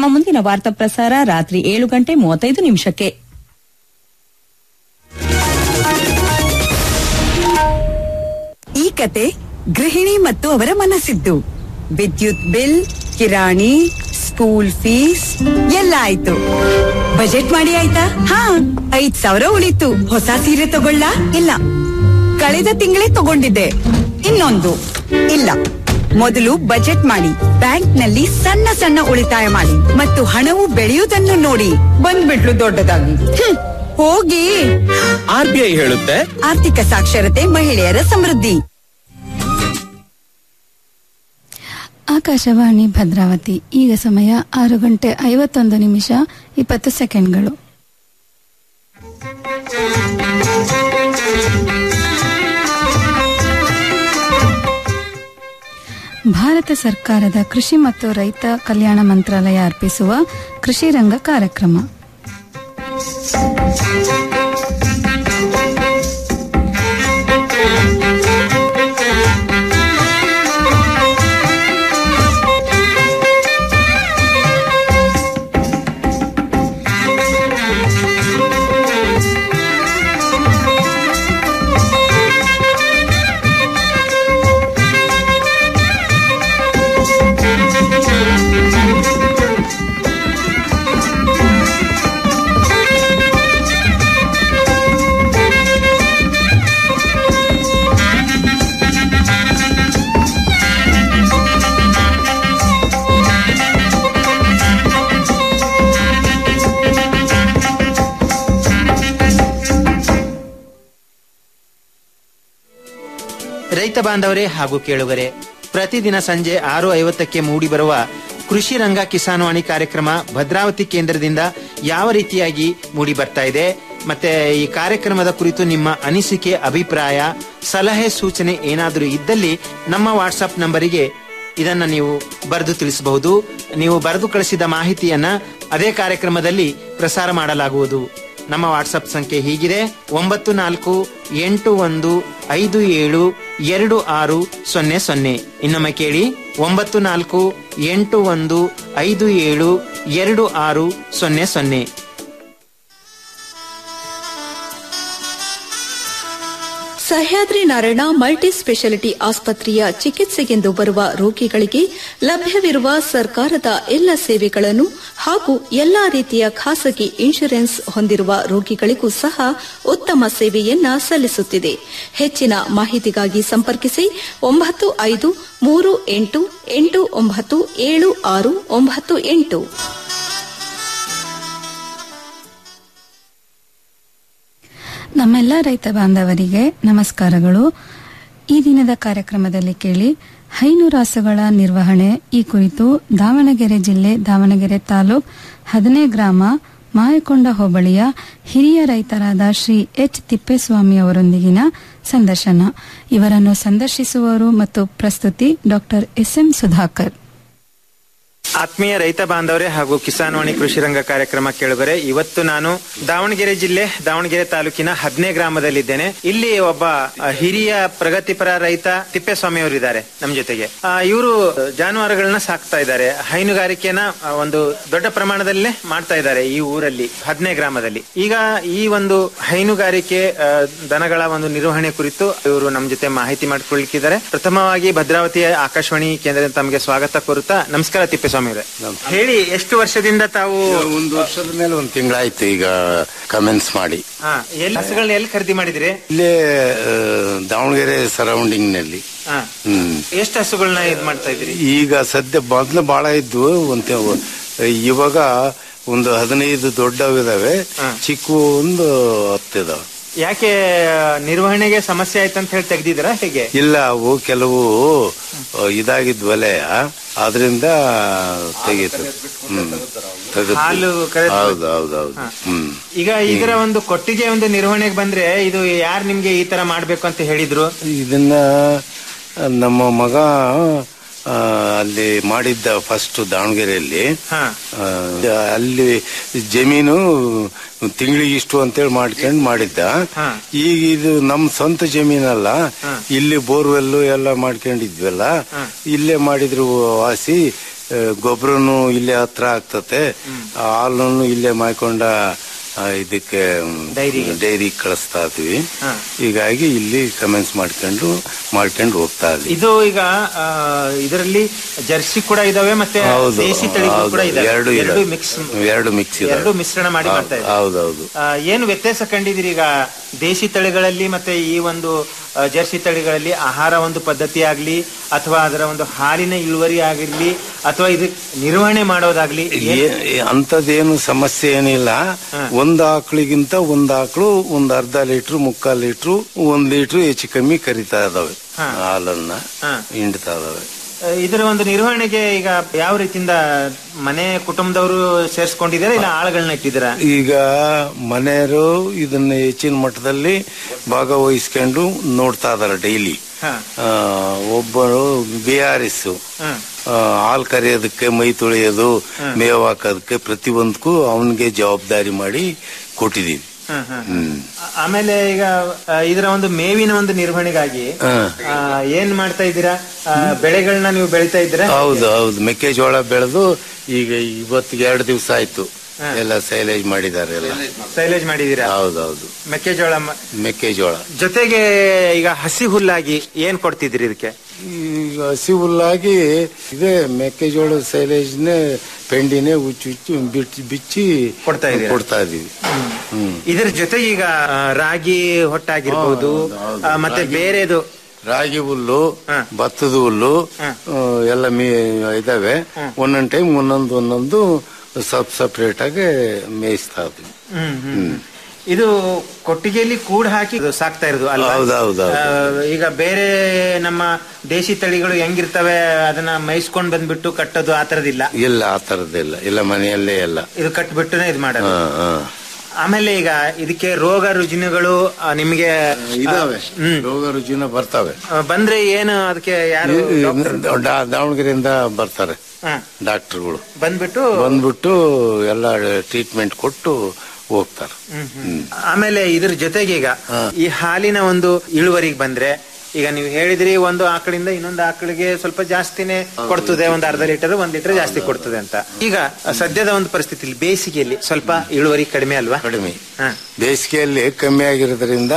ನಮ್ಮ ಮುಂದಿನ ವಾರ್ತಾ ಪ್ರಸಾರ ರಾತ್ರಿ ಏಳು ಗಂಟೆ ಮೂವತ್ತೈದು ನಿಮಿಷಕ್ಕೆ ಈ ಕತೆ ಗೃಹಿಣಿ ಮತ್ತು ಅವರ ಮನಸ್ಸಿದ್ದು ವಿದ್ಯುತ್ ಬಿಲ್ ಕಿರಾಣಿ ಸ್ಕೂಲ್ ಫೀಸ್ ಎಲ್ಲ ಆಯ್ತು ಬಜೆಟ್ ಮಾಡಿ ಆಯ್ತಾ ಹಾ ಐದ್ ಸಾವಿರ ಉಳಿತು ಹೊಸ ಸೀರೆ ತಗೊಳ್ಳ ಇಲ್ಲ ಕಳೆದ ತಿಂಗಳೇ ತಗೊಂಡಿದ್ದೆ ಇನ್ನೊಂದು ಇಲ್ಲ ಮೊದಲು ಬಜೆಟ್ ಮಾಡಿ ಬ್ಯಾಂಕ್ನಲ್ಲಿ ಸಣ್ಣ ಸಣ್ಣ ಉಳಿತಾಯ ಮಾಡಿ ಮತ್ತು ಹಣವು ಬೆಳೆಯುವುದನ್ನು ನೋಡಿ ಬಂದ್ಬಿಟ್ಲು ದೊಡ್ಡದಾಗಿ ಹ್ಮ್, ಹೋಗಿ ಆರ್ ಬಿ ಐ ಹೇಳುತ್ತೆ ಆರ್ಥಿಕ ಸಾಕ್ಷರತೆ ಮಹಿಳೆಯರ ಸಮೃದ್ಧಿ ಆಕಾಶವಾಣಿ ಭದ್ರಾವತಿ ಈಗ ಸಮಯ ಆರು ಗಂಟೆ ಐವತ್ತೊಂದು ನಿಮಿಷ ಇಪ್ಪತ್ತು ಸೆಕೆಂಡ್ಗಳು ಭಾರತ ಸರ್ಕಾರದ ಕೃಷಿ ಮತ್ತು ರೈತ ಕಲ್ಯಾಣ ಮಂತ್ರಾಲಯ ಅರ್ಪಿಸುವ ಕೃಷಿ ರಂಗ ಕಾರ್ಯಕ್ರಮ ರೈತ ಬಾಂಧವರೇ ಹಾಗೂ ಕೇಳುಗರೆ ಪ್ರತಿದಿನ ಸಂಜೆ ಆರು ಐವತ್ತಕ್ಕೆ ಮೂಡಿಬರುವ ಕೃಷಿ ರಂಗ ಕಿಸಾನ್ವಾಣಿ ಕಾರ್ಯಕ್ರಮ ಭದ್ರಾವತಿ ಕೇಂದ್ರದಿಂದ ಯಾವ ರೀತಿಯಾಗಿ ಮೂಡಿ ಬರ್ತಾ ಇದೆ ಮತ್ತೆ ಈ ಕಾರ್ಯಕ್ರಮದ ಕುರಿತು ನಿಮ್ಮ ಅನಿಸಿಕೆ ಅಭಿಪ್ರಾಯ ಸಲಹೆ ಸೂಚನೆ ಏನಾದರೂ ಇದ್ದಲ್ಲಿ ನಮ್ಮ ವಾಟ್ಸಪ್ ನಂಬರಿಗೆ ಇದನ್ನ ನೀವು ಬರೆದು ತಿಳಿಸಬಹುದು ನೀವು ಬರೆದು ಕಳಿಸಿದ ಮಾಹಿತಿಯನ್ನ ಅದೇ ಕಾರ್ಯಕ್ರಮದಲ್ಲಿ ಪ್ರಸಾರ ಮಾಡಲಾಗುವುದು ನಮ್ಮ ವಾಟ್ಸಪ್ ಸಂಖ್ಯೆ ಹೀಗಿದೆ ಒಂಬತ್ತು ನಾಲ್ಕು ಎಂಟು ಒಂದು ಐದು ಏಳು ಎರಡು ಆರು ಸೊನ್ನೆ ಸೊನ್ನೆ ಇನ್ನೊಮ್ಮೆ ಕೇಳಿ ಒಂಬತ್ತು ನಾಲ್ಕು ಎಂಟು ಒಂದು ಐದು ಏಳು ಎರಡು ಆರು ಸೊನ್ನೆ ಸೊನ್ನೆ ಸಹ್ಯಾದ್ರಿ ನಾರಾಯಣ ಮಲ್ಟಿ ಸ್ಪೆಷಾಲಿಟಿ ಆಸ್ಪತ್ರೆಯ ಚಿಕಿತ್ಸೆಗೆಂದು ಬರುವ ರೋಗಿಗಳಿಗೆ ಲಭ್ಯವಿರುವ ಸರ್ಕಾರದ ಎಲ್ಲ ಸೇವೆಗಳನ್ನು ಹಾಗೂ ಎಲ್ಲಾ ರೀತಿಯ ಖಾಸಗಿ ಇನ್ಶೂರೆನ್ಸ್ ಹೊಂದಿರುವ ರೋಗಿಗಳಿಗೂ ಸಹ ಉತ್ತಮ ಸೇವೆಯನ್ನ ಸಲ್ಲಿಸುತ್ತಿದೆ ಹೆಚ್ಚಿನ ಮಾಹಿತಿಗಾಗಿ ಸಂಪರ್ಕಿಸಿ ಒಂಬತ್ತು ಐದು ಮೂರು ಎಂಟು ಎಂಟು ಒಂಬತ್ತು ಏಳು ಆರು ಒಂಬತ್ತು ಎಂಟು ನಮ್ಮೆಲ್ಲ ರೈತ ಬಾಂಧವರಿಗೆ ನಮಸ್ಕಾರಗಳು ಈ ದಿನದ ಕಾರ್ಯಕ್ರಮದಲ್ಲಿ ಕೇಳಿ ಹೈನುರಾಸುಗಳ ನಿರ್ವಹಣೆ ಈ ಕುರಿತು ದಾವಣಗೆರೆ ಜಿಲ್ಲೆ ದಾವಣಗೆರೆ ತಾಲೂಕ್ ಹದನೇ ಗ್ರಾಮ ಮಾಯಕೊಂಡ ಹೋಬಳಿಯ ಹಿರಿಯ ರೈತರಾದ ಶ್ರೀ ಎಚ್ ತಿಪ್ಪೇಸ್ವಾಮಿ ಅವರೊಂದಿಗಿನ ಸಂದರ್ಶನ ಇವರನ್ನು ಸಂದರ್ಶಿಸುವವರು ಮತ್ತು ಪ್ರಸ್ತುತಿ ಡಾಕ್ಟರ್ ಎಸ್ ಎಂ ಸುಧಾಕರ್ ಆತ್ಮೀಯ ರೈತ ಬಾಂಧವರೇ ಹಾಗೂ ಕಿಸಾನ್ವಾಣಿ ಕೃಷಿ ರಂಗ ಕಾರ್ಯಕ್ರಮ ಕೇಳುಗರೆ ಇವತ್ತು ನಾನು ದಾವಣಗೆರೆ ಜಿಲ್ಲೆ ದಾವಣಗೆರೆ ತಾಲೂಕಿನ ಹದ್ನೇ ಗ್ರಾಮದಲ್ಲಿದ್ದೇನೆ ಇಲ್ಲಿ ಒಬ್ಬ ಆ, ಹಿರಿಯ ಪ್ರಗತಿಪರ ರೈತ ತಿಪ್ಪೇಸ್ವಾಮಿ ಅವರು ಇದ್ದಾರೆ ನಮ್ಮ ಜೊತೆಗೆ ಇವರು ಜಾನುವಾರುಗಳನ್ನ ಸಾಕ್ತಾ ಇದ್ದಾರೆ ಹೈನುಗಾರಿಕೆನ ಆ, ಒಂದು ದೊಡ್ಡ ಪ್ರಮಾಣದಲ್ಲೇ ಮಾಡ್ತಾ ಇದ್ದಾರೆ ಈ ಊರಲ್ಲಿ ಹದ್ನೇ ಗ್ರಾಮದಲ್ಲಿ ಈಗ ಈ ಒಂದು ಹೈನುಗಾರಿಕೆ ಆ, ದನಗಳ ಒಂದು ನಿರ್ವಹಣೆ ಕುರಿತು ಇವರು ನಮ್ಮ ಜೊತೆ ಮಾಹಿತಿ ಮಾಡಿಕೊಳ್ಳಿಕ್ಕಿದ್ದಾರೆ ಪ್ರಥಮವಾಗಿ ಭದ್ರಾವತಿಯ ಆಕಾಶವಾಣಿ ಕೇಂದ್ರದಿಂದ ತಮಗೆ ಸ್ವಾಗತ ಕೋರುತ್ತಾ ನಮಸ್ಕಾರ ತಿಪ್ಪೇಸ್ವಾಮಿ ಅವರೇ ಹೇಳಿ ಎಷ್ಟು ವರ್ಷದಿಂದ ತಾವು ಒಂದು ವರ್ಷದ ಮೇಲೆ ಒಂದು ತಿಂಗಳಾಯ್ತು ಈಗ ಕಮೆನ್ಸ್ ಮಾಡಿ ಹಾ, ಎಲ್ಲಿ ಹಸುಗಳನ್ನ ಎಲ್ಲಿ ಖರೀದಿ ಮಾಡಿದ್ರಿ ಇಲ್ಲೇ ಆ, ದಾವಣಗೆರೆ ಸರೌಂಡಿಂಗ್ ನಲ್ಲಿ ಹಾ. ಹ್ಮ್ ಎಷ್ಟು ಹಸುಗಳನ್ನ ಇದ್ ಮಾಡ್ತಾ ಇದ್ರಿ ಈಗ ಸದ್ಯ ಮೊದ್ಲು ಬಹಳ ಇದ್ವು ಒಂದು ಇವಾಗ ಒಂದು ಹದಿನೈದು ದೊಡ್ಡವಿದಾವೆ ಚಿಕ್ಕ ಒಂದು ಹತ್ತಿದಾವೆ ಯಾಕೆ ನಿರ್ವಹಣೆಗೆ ಸಮಸ್ಯೆ ಆಯ್ತಂತ ಹೇಳಿ ತೆಗ್ದಿದ್ರ ಹೇಗೆ ಇಲ್ಲ ಅವು ಕೆಲವು ಆ, ಇದಾಗಿದ್ವಲೆ ಆದ್ರಿಂದ ತೆಗೀತು ಹ್ಮ್ ತೆಗೆದು ಹಾಲು ಕರೆದು- ಹೌದು ಹೌದು ಹೌದು ಹ್ಮ್ ಈಗ ಇದರ ಒಂದು ಕೊಟ್ಟಿಗೆ ಒಂದು ನಿರ್ವಹಣೆಗೆ ಬಂದ್ರೆ ಇದು ಯಾರು ನಿಮ್ಗೆ ಈ ತರ ಮಾಡ್ಬೇಕು ಅಂತ ಹೇಳಿದ್ರು ಇದನ್ನ ನಮ್ಮ ಮಗ ಆ, ಅಲ್ಲಿ ಮಾಡಿದ್ದ ಫಸ್ಟ್ ದಾವಣಗೆರೆಯಲ್ಲಿ ಹಾ. ಆ, ಅಲ್ಲಿ ಜಮೀನು ತಿಂಗಳಿಗೆ ಇಷ್ಟು ಅಂತೇಳಿ ಮಾಡ್ಕೊಂಡು ಮಾಡಿದ್ದ ಹಾ. ಈಗ ಇದು ನಮ್ ಸ್ವಂತ ಜಮೀನಲ್ಲ ಇಲ್ಲಿ ಬೋರ್ವೆಲ್ ಎಲ್ಲ ಮಾಡ್ಕೊಂಡಿದ್ವಲ್ಲ ಇಲ್ಲೇ ಮಾಡಿದ್ರು ವಾಸಿ ಗೊಬ್ಬರನು ಇಲ್ಲೇ ಹತ್ರ ಆಗ್ತತೆ ಹಾಲನ್ನು ಇಲ್ಲೇ ಮಾಯ್ಕೊಂಡ ಆ, ಇದಕ್ಕೆ ಡೈರಿಗೆ. ಡೈರಿ ಕಳಿಸ್ತಾ ಇದೀವಿ ಹಾ. ಹೀಗಾಗಿ ಇಲ್ಲಿ ಕಮೆನ್ಸ್ ಮಾಡ್ಕೊಂಡು ಮಾಡ್ಕೊಂಡು ಹೋಗ್ತಾ ಇದೀವಿ ಇದು ಈಗ ಆ, ಇದರಲ್ಲಿ ಜರ್ಸಿ ಕೂಡ ಇದಾವೆ ಮತ್ತೆ ಹೌದು ದೇಸಿ ತಳಿಗಳು ಹೌದು. ಕೂಡ ಇದಾವೆ ಎರಡು ಎರಡು ಇದಾವೆ. ಮಿಕ್ಸ್ ಎರಡು ಮಿಕ್ಸ್ ಇದೆ ಎರಡು ಮಿಶ್ರಣ ಮಾಡಿ ಮಾಡ್ತಾ ಇದ್ದಾರೆ ಹೌದೌದು ಆ, ಏನು ವ್ಯತ್ಯಾಸ ಕಂಡಿದ್ದೀರಿ ಈಗ ದೇಸಿ ತಳಿಗಳಲ್ಲಿ ಮತ್ತೆ ಈ ಒಂದು ಆ, ಜರ್ಸಿ ತಳಿಗಳಲ್ಲಿ ಆಹಾರ ಒಂದು ಪದ್ಧತಿ ಆಗ್ಲಿ ಅಥವಾ ಅದರ ಒಂದು ಹಾಲಿನ ಇಳುವರಿ ಆಗಿರ್ಲಿ ಅಥವಾ ಇದು ನಿರ್ವಹಣೆ ಮಾಡೋದಾಗ್ಲಿ ಏನ್- ಅಂತದೇನು ಸಮಸ್ಯೆ ಏನಿಲ್ಲ ಒಂದ್ ಆಕಳಿಗಿಂತ ಒಂದ್ ಆಕಳು ಒಂದ್ ಅರ್ಧ ಲೀಟ್ರ್ ಮುಕ್ಕಾಲ್ ಲೀಟ್ರು ಒಂದ್ ಲೀಟ್ರ್ ಹೆಚ್ಚು ಕಮ್ಮಿ ಕರಿತಾ ಇದಾವೆ ಹಾ. ಹಾಲನ್ನ ಹಾ. ಹಿಂಡ್ತಾ ಇದಾವೆ ಆ, ಇದರ ಒಂದು ನಿರ್ವಹಣೆಗೆ ಈಗ ಯಾವ ರೀತಿಯಿಂದ ಮನೆ ಕುಟುಂಬದವರು ಸೇರಿಸ್ಕೊಂಡಿದ್ದಾರೆ ಇಲ್ಲ ಆಳುಗಳನ್ನ ಇಟ್ಟಿದ್ದೀರಾ ಈಗ ಮನೆಯವರು ಇದನ್ನ ಹೆಚ್ಚಿನ ಮಟ್ಟದಲ್ಲಿ ಭಾಗವಹಿಸ್ಕೊಂಡು ನೋಡ್ತಾ ಇದಾರೆ ಡೈಲಿ ಹಾ. ಒಬ್ಬರು ಬಿಆರ್ಎಸ್ ಹಾ. ಹಾಲು ಕರೆಯೋದಕ್ಕೆ ಮೈ ತೊಳೆಯೋದು ಮೇವು ಹಾಕೋದಕ್ಕೆ ಪ್ರತಿಯೊಂದಕ್ಕೂ ಅವನಿಗೆ ಜವಾಬ್ದಾರಿ ಮಾಡಿ ಕೊಟ್ಟಿದೀವಿ ಹಾ, ಹಾ. ಹ್ಮ್ ಆ- ಆಮೇಲೆ ಈಗ ಆ, ಇದರ ಒಂದು ಮೇವಿನ ಒಂದು ನಿರ್ವಹಣೆಗಾಗಿ ಹಾ. ಆ, ಏನ್ ಮಾಡ್ತಾ ಇದ್ದೀರಾ ಆ, ಬೆಳೆಗಳನ್ನ ನೀವು ಬೆಳಿತಾ ಇದ್ದೀರಾ ಹೌದು ಹೌದು ಮೆಕ್ಕೆಜೋಳ ಬೆಳೆದು ಈಗ ಇವತ್ತಿಗೆ ಎರಡು ದಿವಸ ಆಯ್ತು ಎಲ್ಲ ಸೈಲೇಜ್ ಮಾಡಿದ್ದಾರೆ ಎಲ್ಲ ಸೈಲೇಜ್ ಮಾಡಿದೀರಾ ಹೌದೌದು ಮೆಕ್ಕೆಜೋಳ ಮ- ಮೆಕ್ಕೆಜೋಳ ಜೊತೆಗೆ ಈಗ ಹಸಿ ಹುಲ್ಲಾಗಿ ಏನ್ ಕೊಡ್ತಿದ್ರಿ ಇದಕ್ಕೆ ಈಗ ಹಸಿ ಹುಲ್ಲಾಗಿ ಇದೇ ಮೆಕ್ಕೆಜೋಳ ಸೈಲೇಜ್ನೇ ಪೆಂಡಿನೇ ಉಚ್ಚಿ ಉಚ್ಚಿ ಬಿಚ್ಚಿ ಬಿಚ್ಚಿ ಕೊಡ್ತಾ ಇದೀರಾ? ಕೊಡ್ತಾ ಇದೀವಿ ಹ್ಮ್ ಇದರ ಜೊತೆಗೆ ಈಗ ಆ, ರಾಗಿ ಹೊಟ್ಟಾಗಿರ್ಬೋದು ಹೌದು, ಹೌದು. ಆ, ಮತ್ತೆ ರಾಗಿ- ಬೇರೆದು ರಾಗಿ ಹುಲ್ಲು ಹಾ. ಭತ್ತದ ಹುಲ್ಲು ಹಾ. ಆ, ಎಲ್ಲ ಮೀ ಇದಾವೆ ಒಂದೊಂದ್ ಟೈಮ್ ಒಂದೊಂದು ಒಂದೊಂದು ಸಪ್ ಸಪ್ರೇಟ್ ಆಗಿ ಮೇಯಿಸ್ತಾ ಇದ್ವಿ ಹ್ಮ್, ಹ್ಮ್, ಹ್ಮ್. ಇದು ಕೊಟ್ಟಿಗೆಯಲ್ಲಿ ಕೂಡ ಹಾಕಿ ಇದು ಸಾಕ್ತಾ ಇರೋದು ಅಲ್ವಾ? ಹೌದು, ಹೌದು, ಹೌದು. ಆ, ಈಗ ಬೇರೆ ನಮ್ಮ ದೇಶಿ ತಳಿಗಳು ಹೆಂಗಿರ್ತವೆ ಅದನ್ನ ಮೈಸ್ಕೊಂಡ್ ಬಂದ್ಬಿಟ್ಟು ಕಟ್ಟೋದು ಆ ತರದಿಲ್ಲ ಇಲ್ಲ ಆ ತರದಿಲ್ಲ ಇಲ್ಲ ಮನೆಯಲ್ಲೇ ಎಲ್ಲ ಇದು ಕಟ್ಬಿಟ್ಟುನೆ ಇದು ಮಾಡೋದು ಹಾ, ಹಾ. ಆಮೇಲೆ ಈಗ ಇದಕ್ಕೆ ರೋಗ ರುಜಿನಗಳು ಆ, ನಿಮ್ಗೆ ಇದಾವೆ ಹ್ಮ್. ರೋಗ ರುಜಿನ ಬರ್ತವೆ ಆ, ಬಂದ್ರೆ ಏನು ಅದಕ್ಕೆ ಯಾರು ಈ- ಡಾಕ್ಟರ್? ದಾ- ದಾವಣಗೆರೆಯಿಂದ ಬರ್ತಾರೆ ಹಾ, ಡಾಕ್ಟರ್ಗಳು ಬಂದ್ಬಿಟ್ಟು ಬಂದ್ಬಿಟ್ಟು ಎಲ್ಲ ಟ್ರೀಟ್ಮೆಂಟ್ ಕೊಟ್ಟು ಹೋಗ್ತಾರೆ ಹ್ಮ್, ಹ್ಮ್. ಆಮೇಲೆ ಇದ್ರ ಜೊತೆಗೆ ಈಗ ಈ ಹಾಲಿನ ಒಂದು ಇಳುವರಿಗೆ ಬಂದ್ರೆ ಈಗ ನೀವು ಹೇಳಿದ್ರಿ ಒಂದು ಆಕಳಿಂದ ಇನ್ನೊಂದು ಆಕಳಿಗೆ ಸ್ವಲ್ಪ ಜಾಸ್ತಿನೇ ಕೊಡ್ತದೆ ಒಂದು ಅರ್ಧ ಲೀಟರ್ ಒಂದ್ ಲೀಟರ್ ಜಾಸ್ತಿ ಕೊಡ್ತದೆ ಅಂತ ಈಗ ಸದ್ಯದ ಒಂದು ಪರಿಸ್ಥಿತಿಲಿ ಬೇಸಿಗೆಯಲ್ಲಿ ಸ್ವಲ್ಪ ಇಳುವರಿ ಕಡಿಮೆ ಅಲ್ವಾ ಕಡಿಮೆ ಹಾ. ಬೇಸಿಗೆಯಲ್ಲಿ ಕಮ್ಮಿ ಆಗಿರೋದ್ರಿಂದ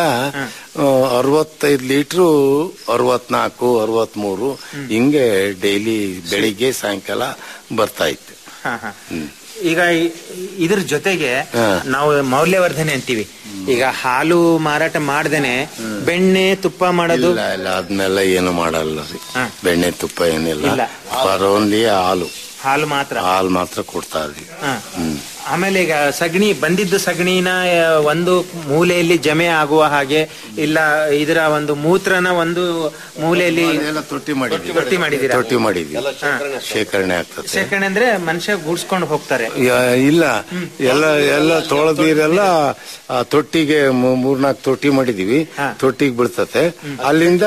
ಅರವತ್ತೈದು ಲೀಟ್ರು ಅರವತ್ನಾಲ್ಕು ಅರವತ್ಮೂರು ಹಿಂಗೆ ಡೈಲಿ ಬೆಳಿಗ್ಗೆ ಸಾಯಂಕಾಲ ಬರ್ತಾ ಇತ್ತು ಹಾ, ಹಾ. ಈಗ ಈ- ಇದ್ರ ಜೊತೆಗೆ ಹಾ. ನಾವು ಮೌಲ್ಯವರ್ಧನೆ ಅಂತೀವಿ ಈಗ ಹಾಲು ಮಾರಾಟ ಮಾಡ್ದೇನೆ ಬೆಣ್ಣೆ ತುಪ್ಪ ಮಾಡೋದು ಇಲ್ಲ ಇಲ್ಲ ಅದನ್ನೆಲ್ಲ ಏನು ಮಾಡಲ್ಲ ರೀ ಹಾ. ಬೆಣ್ಣೆ ತುಪ್ಪ ಏನಿಲ್ಲ ಇಲ್ಲ. ಫಾರ್ ಓನ್ಲಿ ಹಾಲು ಹಾಲು ಮಾತ್ರ ಹಾಲು ಮಾತ್ರ ಕೊಡ್ತಾ ಇದ್ವಿ ಹಾ. ಹ್ಮ್ ಆಮೇಲೆ ಈಗ ಸಗಣಿ ಬಂದಿದ್ದ ಸಗಣಿನ ಆ, ಒಂದು ಮೂಲೆಯಲ್ಲಿ ಜಮೆ ಆಗುವ ಹಾಗೆ ಇಲ್ಲ ಇದರ ಒಂದು ಮೂತ್ರನ ಒಂದು ಮೂಲೆಯಲ್ಲಿ ಅದೆಲ್ಲ ತೊಟ್ಟಿ ಮಾಡಿದ್ವಿ ತೊಟ್ಟಿ ಮಾಡಿದ್ದೀರಾ? ತೊಟ್ಟಿ ಮಾಡಿದ್ವಿ ಶೇಖರಣೆ ಆಗ್ತದೆ ಶೇಖರಣೆ ಅಂದ್ರೆ ಮನುಷ್ಯ ಗೂಡ್ಸ್ಕೊಂಡು ಹೋಗ್ತಾರೆ ಯ- ಇಲ್ಲ ಎಲ್ಲ ಎಲ್ಲ ತೊಳೆದ ನೀರೆಲ್ಲ ಆ ತೊಟ್ಟಿಗೆ ಮೂ- ಮೂರ್ನಾಲ್ಕು ತೊಟ್ಟಿ ಮಾಡಿದೀವಿ ಹಾ. ತೊಟ್ಟಿಗೆ ಬೀಳ್ತತೆ ಅಲ್ಲಿಂದ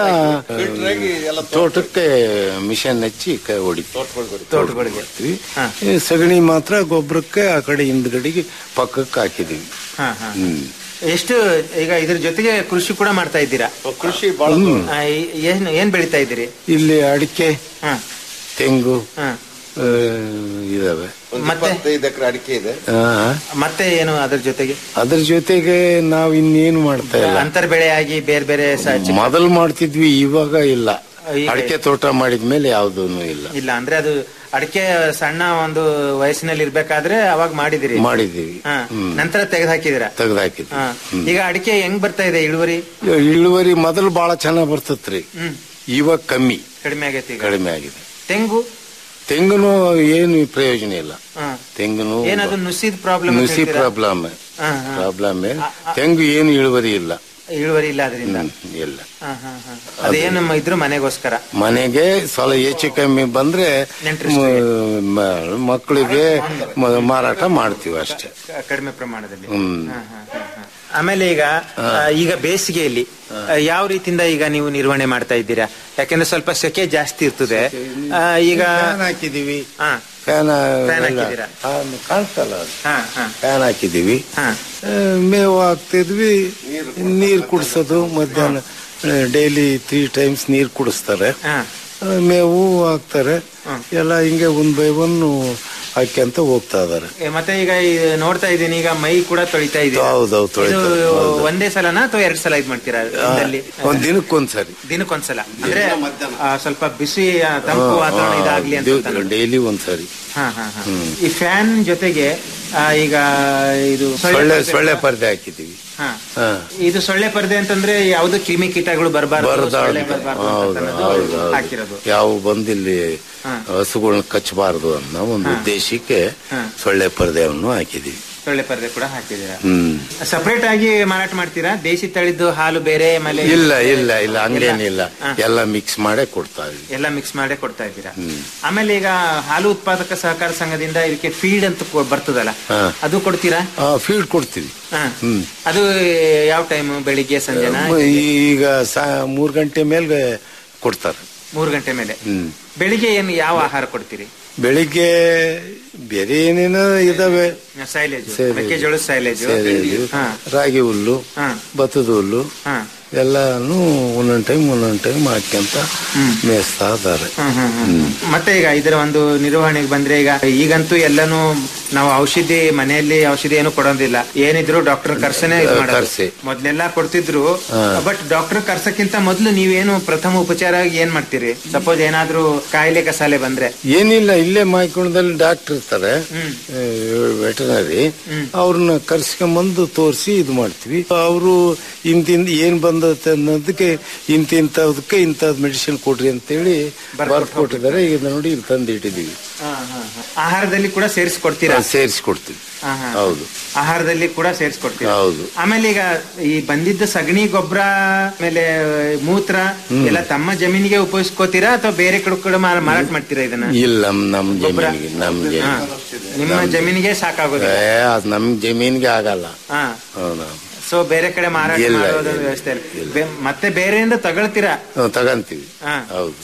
ತೋಟಕ್ಕೆ ಮಿಷನ್ ಹಚ್ಚಿ ಕ- ಹೊಡಿತೀವಿ ತೋಟಗಳಿಗೆ. ಹೊಡಿತೀವಿ. ಹಾ. ಈ ಸಗಣಿ ಮಾತ್ರ ಗೊಬ್ಬರಕ್ಕೆ ಆ ಕಡೆ ಹಿಂದ್ಗಡೆಗೆ ಪಕ್ಕಕ್ಕೆ ಹಾಕಿದೀವಿ ಹಾ, ಹಾ. ಹ್ಮ್ ಎಷ್ಟು ಈಗ ಇದ್ರ ಜೊತೆಗೆ ಕೃಷಿ ಕೂಡ ಮಾಡ್ತಾ ಇದ್ದೀರಾ ಕೃಷಿ ಆ, ಈ- ಏನ್ ಏನ್ ಬೆಳಿತಾ ಇದ್ದೀರಿ ಇಲ್ಲಿ ಅಡಿಕೆ ಹಾ ತೆಂಗು ಹಾ ಆ, ಇದಾವೆ ಮತ್ತೆ ಇಪ್ಪತ್ತೈದು ಎಕರೆ ಅಡಿಕೆ ಇದೆ ಆ, ಮತ್ತೆ ಏನು ಅದ್ರ ಜೊತೆಗೆ ಅದ್ರ ಜೊತೆಗೆ ನಾವ್ ಇನ್ನೇನು ಮಾಡ್ತಾ ಇಲ್ಲ ಅಂತರ್ ಬೆಳೆಯಾಗಿ ಬೇರೆ ಬೇರೆ ಸ- ಚಿಕ್ಕ- ಮೊದಲು ಮಾಡ್ತಿದ್ವಿ ಇವಾಗ ಇಲ್ಲ ಈಗ- ಅಡಿಕೆ ತೋಟ ಮಾಡಿದ್ಮೇಲೆ ಯಾವ್ದೂ ಇಲ್ಲ ಇಲ್ಲ ಅಂದ್ರೆ ಅದು ಅಡಿಕೆ ಸಣ್ಣ ಒಂದು ವಯಸ್ಸಿನಲ್ಲಿ ಇರ್ಬೇಕಾದ್ರೆ ಅವಾಗ ಮಾಡಿದಿರಿ ಮಾಡಿದೀವಿ ಹಾ. ಹ್ಮ್. ನಂತರ ತೆಗೆದು ಹಾಕಿದಿರ ತೆಗ್ದಾಕಿದ್ವಿ ಹಾ. ಈಗ ಅಡಿಕೆ ಹೆಂಗ್ ಬರ್ತಾ ಇದೆ ಇಳುವರಿ ಇಳುವರಿ ಮೊದಲು ಬಹಳ ಚೆನ್ನಾಗ್ ಬರ್ತತ್ರಿ ಹ್ಮ್ ಇವಾಗ ಕಮ್ಮಿ ಕಡಿಮೆ ಆಗೈತಿ ಈಗ ಕಡಿಮೆ ಆಗಿದೆ ತೆಂಗು ತೆಂಗುನು ಏನು ಪ್ರಯೋಜನ ಇಲ್ಲ ಹಾ. ತೆಂಗುನು ಏನದು ನುಸಿದ್ ಪ್ರಾಬ್ಲಮ್ ನುಸಿ ಪ್ರಾಬ್ಲಮ್ ಹಾ, ಹಾ. ಪ್ರಾಬ್ಲಮ್ ತೆಂಗು ಏನು ಇಳುವರಿ ಇಲ್ಲ ಇಳುವರಿ ಇಲ್ಲ ಅದರಿಂದ ಹ್ಮ್, ಇಲ್ಲ ಹಾ, ಹಾ, ಹಾ. ಅದೇನು ನಮ್ಮ ಇದ್ರು ಮನೆಗೋಸ್ಕರ ಮನೆಗೆ ಸ್ವಲ್ಪ ಹೆಚ್ಚು ಕಮ್ಮಿ ಬಂದ್ರೆ ನೆಂಟ್ರಿಷ್ಟಿಗೆ. ಮ- ಮಕ್ಕಳಿಗೆ ಮ- ಮಾರಾಟ ಮಾಡ್ತೀವಿ ಅಷ್ಟೇ ಕ- ಕಡಿಮೆ ಪ್ರಮಾಣದಲ್ಲಿ ಹ್ಮ್ ಹಾ, ಹಾ, ಹಾ, ಹಾ. ಆಮೇಲೆ ಈಗ ಆ, ಈಗ ಬೇಸಿಗೆಯಲ್ಲಿ ಆ, ಯಾವ ರೀತಿಯಿಂದ ಈಗ ನೀವು ನಿರ್ವಹಣೆ ಮಾಡ್ತಾ ಇದ್ದೀರಾ ಯಾಕಂದ್ರೆ ಸ್ವಲ್ಪ ಸೆಕೆ ಜಾಸ್ತಿ ಇರ್ತದೆ ಆ, ಈಗ ಫ್ಯಾನ್ ಹಾಕಿದೀವಿ ಹಾ ಫ್ಯಾನ್ ಫ್ಯಾನ್ ಹಾಕಿದ್ದೀರಾ? ಕಾಣಿಸ್ತಲ್ಲ ಅದು. ಹಾ ಹಾ ಫ್ಯಾನ್ ಹಾಕಿದೀವಿ ಹಾ ಆ, ಮೇವು ಹಾಕ್ತಿದ್ವಿ ನೀರು ಕುಡಿಸೋದು ಮಧ್ಯಾಹ್ನ ಡೈಲಿ ತ್ರೀ ಟೈಮ್ಸ್ ನೀರು ಕುಡಿಸ್ತಾರೆ ಹಾ ಆ, ಮೇವು ಹಾಕ್ತಾರೆ ಎಲ್ಲ ಹಿಂಗೆ ಒಂದ್ ಬೈ ಒನ್ ಹಾಕ್ಯಂತ ಹೋಗ್ತಾ ಇದಾರೆ ಏ, ಮತ್ತೆ ಈಗ ಈ ನೋಡ್ತಾ ಇದ್ದೀನಿ ಈಗ ಮೈ ಕೂಡ ತೊಳಿತಾ ಇದೆ ಹೌದೌದು, ತೊಳಿತಾರೆ. ಹೌದು. ಒಂದೇ ಸಲನಾ ಅಥವಾ ಎರಡ್ ಸಲ ಇದ್ ಮಾಡ್ತೀರಾ ದಿನದಲ್ಲಿ ಒಂದ್ ದಿನಕ್ಕೊಂದ್ಸರಿ ದಿನಕ್ಕೊಂದ್ಸಲ ಅಂದ್ರೆ ಆ, ಸ್ವಲ್ಪ ಬಿಸಿ ಆ, ತಂಪು ವಾತಾವರಣ ಇದಾಗ್ಲಿ ಅಂತ ಅಂತಾನೆ. ಡೈಲಿ ಒಂದ್ಸರಿ ಹಾ ಹಾ ಹಾ ಈ ಫ್ಯಾನ್ ಜೊತೆಗೆ ಆ, ಈಗ ಇದು ಸೊಳ್ಳೆ ಸೊಳ್ಳೆ ಪರ್ದೆ- ಸೊಳ್ಳೆ ಪರ್ದೆ ಹಾಕಿದೀವಿ ಹಾ. ಹಾ. ಇದು ಸೊಳ್ಳೆ ಪರ್ದೆ ಅಂತಂದ್ರೆ ಯಾವ್ದು ಕ್ರಿಮಿ ಕೀಟಗಳು ಬರಬಾರ್ದು ಬರದಾರ್ದು ಸೊಳ್ಳೆ ಬರ್ಬಾರ್ದು ಅಂತ ಹೌದು ಅನ್ನೋದು ಹೌದು ಹೌದು ಹಾಕಿರೋದು ಯಾವ ಬಂದಿಲ್ಲಿ ಹಾ. ಹಸುಗಳನ್ನ ಕಚ್ಚಬಾರದು ಅನ್ನೋ ಒಂದು ಉದ್ದೇಶಕ್ಕೆ ಹಾ. ಸೊಳ್ಳೆ ಪರ್ದೆಯನ್ನು ಹಾಕಿದೀವಿ ಸೊಳ್ಳೆ ಪರ್ದೆ ಕೂಡ ಹಾಕಿದ್ದೀರಾ ಹ್ಮ್ ಸಪರೇಟ್ ಆಗಿ ಮಾರಾಟ ಮಾಡ್ತೀರಾ ದೇಸಿ ತಳಿದ್ದು ಹಾಲು ಬೇರೆ ಆಮೇಲೆ ಇಲ್ಲ ಇಲ್ಲ ಇಲ್ಲ ಹಂಗೇನಿಲ್ಲ ಹಾ. ಎಲ್ಲ ಮಿಕ್ಸ್ ಮಾಡೇ ಕೊಡ್ತಾ ಇದೀವಿ ಎಲ್ಲ ಮಿಕ್ಸ್ ಮಾಡೇ ಕೊಡ್ತಾ ಇದ್ದೀರಾ ಆಮೇಲೆ ಈಗ ಹಾಲು ಉತ್ಪಾದಕ ಸಹಕಾರ ಸಂಘದಿಂದ ಇದಕ್ಕೆ ಫೀಡ್ ಅಂತ ಕೊ- ಬರ್ತದಲ್ಲ ಹಾ. ಅದು ಕೊಡ್ತೀರಾ ಫೀಡ್ ಕೊಡ್ತೀವಿ ಹಾ. ಹ್ಮ್. ಅದು ಯಾವ ಟೈಮ್ ಬೆಳಿಗ್ಗೆ ಸಂಜೆನಾ ಈಗ ಸಾ ಮೂರ್ ಗಂಟೆ ಮೇಲೆ ಕೊಡ್ತಾರೆ ಮೂರು ಗಂಟೆ ಮೇಲೆ ಹ್ಮ್ ಬೆಳಿಗ್ಗೆ ಏನು ಯಾವ ಆಹಾರ ಕೊಡ್ತೀರಿ ಬೆಳಿಗ್ಗೆ ಬೇರೆ ಏನೇನೋ ಇದಾವೆ ಸೈಲೇಜ್ ಸೈಲೇಜ್. ಮೆಕ್ಕೆಜೋಳದ ಸೈಲೇಜ್ ಸೇರಿದ್ದು, ಹಾ ರಾಗಿ ಹುಲ್ಲು ಹಾ. ಭತ್ತದ ಹುಲ್ಲು ಹಾ ಎಲ್ಲಾನು ಒಂದೊಂದ್ ಟೈಮ್ ಒಂದೊಂದ್ ಟೈಮ್ ಹಾಕ್ಯಂತ ಮೇಯಿಸ್ತಾ ಇದಾರೆ ಹ್ಮ್, ಹ್ಮ್, ಹ್ಮ್. ಮತ್ತೆ ಈಗ ಇದರ ಒಂದು ನಿರ್ವಹಣೆಗೆ ಬಂದ್ರೆ ಈಗ ಈಗಂತೂ ಎಲ್ಲಾನು ನಾವು ಔಷಧಿ ಮನೆಯಲ್ಲಿ ಔಷಧಿ ಏನು ಕೊಡೋದಿಲ್ಲ ಏನಿದ್ರು ಡಾಕ್ಟರ್ ಕರ್ಸನೆ ಇದ್ ಮಾಡೋದು. ಕರ್ಸಿ. ಮೊದ್ಲೆಲ್ಲಾ ಕೊಡ್ತಿದ್ರು ಹಾ. ಬಟ್ ಡಾಕ್ಟರ್ ಕರ್ಸಕ್ಕಿಂತ ಮೊದ್ಲು ನೀವೇನು ಪ್ರಥಮ ಉಪಚಾರ ಆಗಿ ಏನ್ ಮಾಡ್ತೀರಿ ಸಪೋಸ್ ಏನಾದ್ರೂ ಕಾಯಿಲೆ ಕಸಾಲೆ ಬಂದ್ರೆ ಏನಿಲ್ಲ ಇಲ್ಲೇ ಮಾಯ್ಕೊಂಡದಲ್ಲಿ ಡಾಕ್ಟರ್ ಇರ್ತಾರೆ ಹ್ಮ್. ವೆಟನರಿ ಅವ್ರನ್ನ ಕರ್ಸ್ಕೊಂಬಂದು ತೋರಿಸಿ ಇದು ಮಾಡ್ತೀವಿ ಅವರು ಇಂತಿಂದ ಏನ್ ಬಂದತ್ತೆ ಅನ್ನೋದಕ್ಕೆ ಇಂತಿಂತದಕ್ಕೆ ಇಂಥದ್ ಮೆಡಿಸಿನ್ ಕೊಡ್ರಿ ಅಂತೇಳಿ ಬರ್ದು ಕೊಟ್ಟಿದ್ದಾರೆ ಈಗ ನೋಡಿ ಇಲ್ಲಿ ತಂದು ಇಟ್ಟಿದೀವಿ ಆಹಾರದಲ್ಲಿ ಕೂಡ ಸೇರಿಸ್ಕೊಡ್ತೀರಾ ಸೇರಿಸಿ ಕೊಡ್ತೀವಿ ಹಾ, ಹಾ. ಹೌದು ಆಹಾರದಲ್ಲಿ ಕೂಡ ಸೇರಿಸ್ಕೊಡ್ತೀರಾ ಹೌದು. ಆಮೇಲೆ ಈಗ ಈ ಬಂದಿದ್ದ ಸಗಣಿ ಗೊಬ್ಬರ ಆಮೇಲೆ ಮೂತ್ರ ಎಲ್ಲ ತಮ್ಮ ಜಮೀನಿಗೆ ಉಪಯೋಗಿಸ್ಕೋತೀರಾ ಅಥವಾ ಬೇರೆ ಕಡೆ ಕೂಡ ಮಾರ- ಮಾರಾಟ ಮಾಡ್ತೀರಾ ಇದನ್ನ ಇಲ್ಲ ನಮ್ ನಮ್ ಗೊಬ್ರ? ಜಮೀನಿಗೆ ನಮ್ ಹಾ. ಜಮೀನಿಗೆ ನಿಮ್ಮ ಜಮೀನಿಗೆ ಸಾಕಾಗೋದು ಏ, ಅದ್ ನಮ್ ಜಮೀನಿಗೆ ಆಗಲ್ಲ ಹಾ ಹೌದಾ ಸೊ ಬೇರೆ ಕಡೆ ಮಾರಾಟ ಇಲ್ಲ, ಮಾಡೋದು ಇಲ್ಲ, ವ್ಯವಸ್ಥೆ ಇಲ್ಲ. ಬೆ- ಮತ್ತೆ ಬೇರೆಯಿಂದ ತಗೊಳ್ತೀರಾ ನಾವು ತಗಂತೀವಿ ಹಾ. ಹೌದು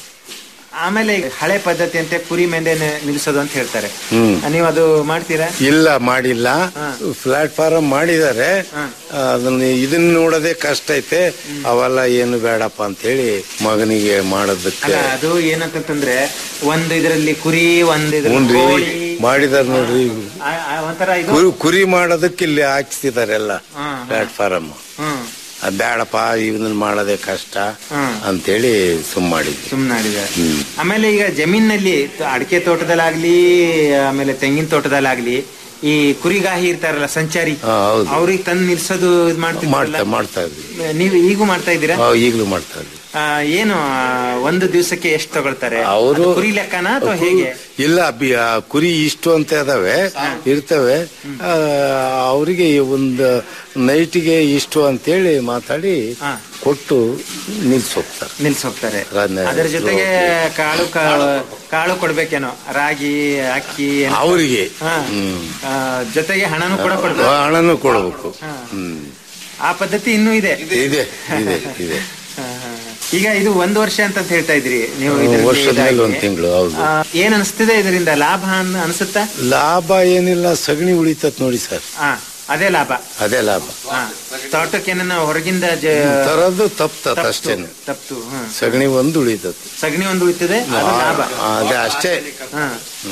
ಆಮೇಲೆ ಈಗ ಹಳೆ ಪದ್ಧತಿ ಅಂತೆ ಕುರಿ ಮೆಂದೆ ನಿಲ್ಲಿಸೋದು ಅಂತ ಹೇಳ್ತಾರೆ ಹ್ಮ್. ನೀವು ಅದು ಮಾಡ್ತೀರಾ ಇಲ್ಲ ಮಾಡಿಲ್ಲ ಪ್ಲಾಟ್ಫಾರಂ ಮಾಡಿದ್ದಾರೆ ಹಾ. ಅದನ್ನ ಇದನ್ನ ನೋಡೋದೇ ಕಷ್ಟ ಐತೆ ಅವೆಲ್ಲ ಏನು ಬೇಡಪ್ಪ ಅಂತ ಹೇಳಿ ಮಗನಿಗೆ ಮಾಡೋದಕ್ಕೆ ಅಲ್ಲ ಅದು ಏನಂತಂದ್ರೆ ಒಂದು ಇದರಲ್ಲಿ ಕುರಿ ಒಂದು ಇದ್ರಲ್ಲಿ ಹ್ಞೂನ್ರಿ ಕೋಳಿ ಮಾಡಿದಾರ ನೋಡ್ರಿ ಆ- ಆ ಒಂಥರ ಇದು ಕುರಿ ಕುರಿ ಮಾಡೋದಕ್ಕೆ ಇಲ್ಲಿ ಹಾಕ್ಸ್ತಿದ್ದಾರೆ ಎಲ್ಲ ಹಾ, ಹಾ. ಪ್ಲಾಟ್ಫಾರಂ ಹ್ಮ್ ಅದ್ ಬೇಡಪ್ಪ ಇವನ್ನ ಮಾಡೋದೇ ಕಷ್ಟ ಹ್ಮ್. ಅಂತೇಳಿ ಸುಮ್ ಮಾಡಿದ್ವಿ ಸುಮ್ಮನಾಡಿದ್ದಾರೆ ಹ್ಮ್. ಆಮೇಲೆ ಈಗ ಜಮೀನಲ್ಲಿ ತ- ಅಡಿಕೆ ತೋಟದಲ್ಲಾಗ್ಲಿ ಆಮೇಲೆ ತೆಂಗಿನ ತೋಟದಲ್ಲಾಗ್ಲಿ ಈ ಕುರಿಗಾಹಿ ಇರ್ತಾರಲ್ಲ ಸಂಚಾರಿ ಹಾ, ಹೌದು. ಅವ್ರಿಗೆ ತಂದು ನಿಲ್ಸೋದು ಇದು ಮಾಡ್ತಾ ಮಾಡ್ತಿರ್ತಾರಲ್ಲ ಮಾಡ್ತಾ ಇದ್ವಿ ನೀವು ಈಗೂ ಮಾಡ್ತಾ ಇದ್ದೀರಾ ಆ, ಈಗ್ಲೂ ಮಾಡ್ತಾ ಇದ್ವಿ ಆ, ಏನು ಆ, ಒಂದು ದಿವಸಕ್ಕೆ ಎಷ್ಟು ತಗೊಳ್ತಾರೆ ಅವರು ಅದು ಕುರಿ ಲೆಕ್ಕನ ಅಥವಾ ಹೇಗೆ ಇಲ್ಲ ಬಿ- ಆ ಕುರಿ ಇಷ್ಟು ಅಂತ ಇದಾವೆ ಇರ್ತವೆ ಆ, ಅವರಿಗೆ ಒಂದು ನೈಟಿಗೆ ಇಷ್ಟು ಅಂತೇಳಿ ಮಾತಾಡಿ ಹಾ. ಕೊಟ್ಟು ನಿಲ್ಸ್ ಹೋಗ್ತಾರೆ ನಿಲ್ಸ್ ಹೋಗ್ತಾರೆ ರಾತ್ರಿ ಅದರ ಜೊತೆಗೆ ಕಾಳು ಕಾ- ಕಾಳು ಕೊಡ್ಬೇಕೇನೋ ರಾಗಿ ಅಕ್ಕಿ ಏನೋ. ಅವರಿಗೆ ಹಾ. ಹ್ಮ್. ಆ, ಜೊತೆಗೆ ಹಣನೂ ಕೂಡ ಕೊಡ್ಬೇಕು ಹಣನು ಕೊಡ್ಬೇಕು ಹಾ. ಹ್ಮ್ ಆ ಪದ್ಧತಿ ಇನ್ನೂ ಇದೆ ಇದೆ ಇದೆ ಇದೆ ಹಾ, ಹಾ. ಈಗ ಇದು ಒಂದು ವರ್ಷ ಅಂತ ಹೇಳ್ತಾ ಇದ್ರಿ ನೀವು ಇದರಲ್ಲಿ ವರ್ಷದ ಮೇಲೆ ಇದಾಗಿ. ಒಂದ್ ತಿಂಗಳು ಹೌದು ಆ, ಏನ್ ಅನಿಸ್ತಿದೆ ಇದರಿಂದ ಲಾಭ ಅನ್- ಅನ್ಸುತ್ತಾ ಲಾಭ ಏನಿಲ್ಲ ಸಗಣಿ ಉಳಿತತ್ ನೋಡಿ ಸರ್ ಹಾ ಅದೇ ಲಾಭ ಅದೇ ಲಾಭ ಹಾ ತೋಟಕ್ಕೆ ಏನನ್ನ ಹೊರಗಿಂದ ಜ- ತರದ್ದು ತಪ್ತತ್ ತಪ್ತು, ಅಷ್ಟೇನೆ ತಪ್ತು ಹಾ. ಸಗಣಿ ಒಂದು ಉಳಿತತ್ ಸಗಣಿ ಒಂದು ಉಳಿತದೆ ಅದು ಲಾಭ ಅದೇ ಅಷ್ಟೇ ಹಾ.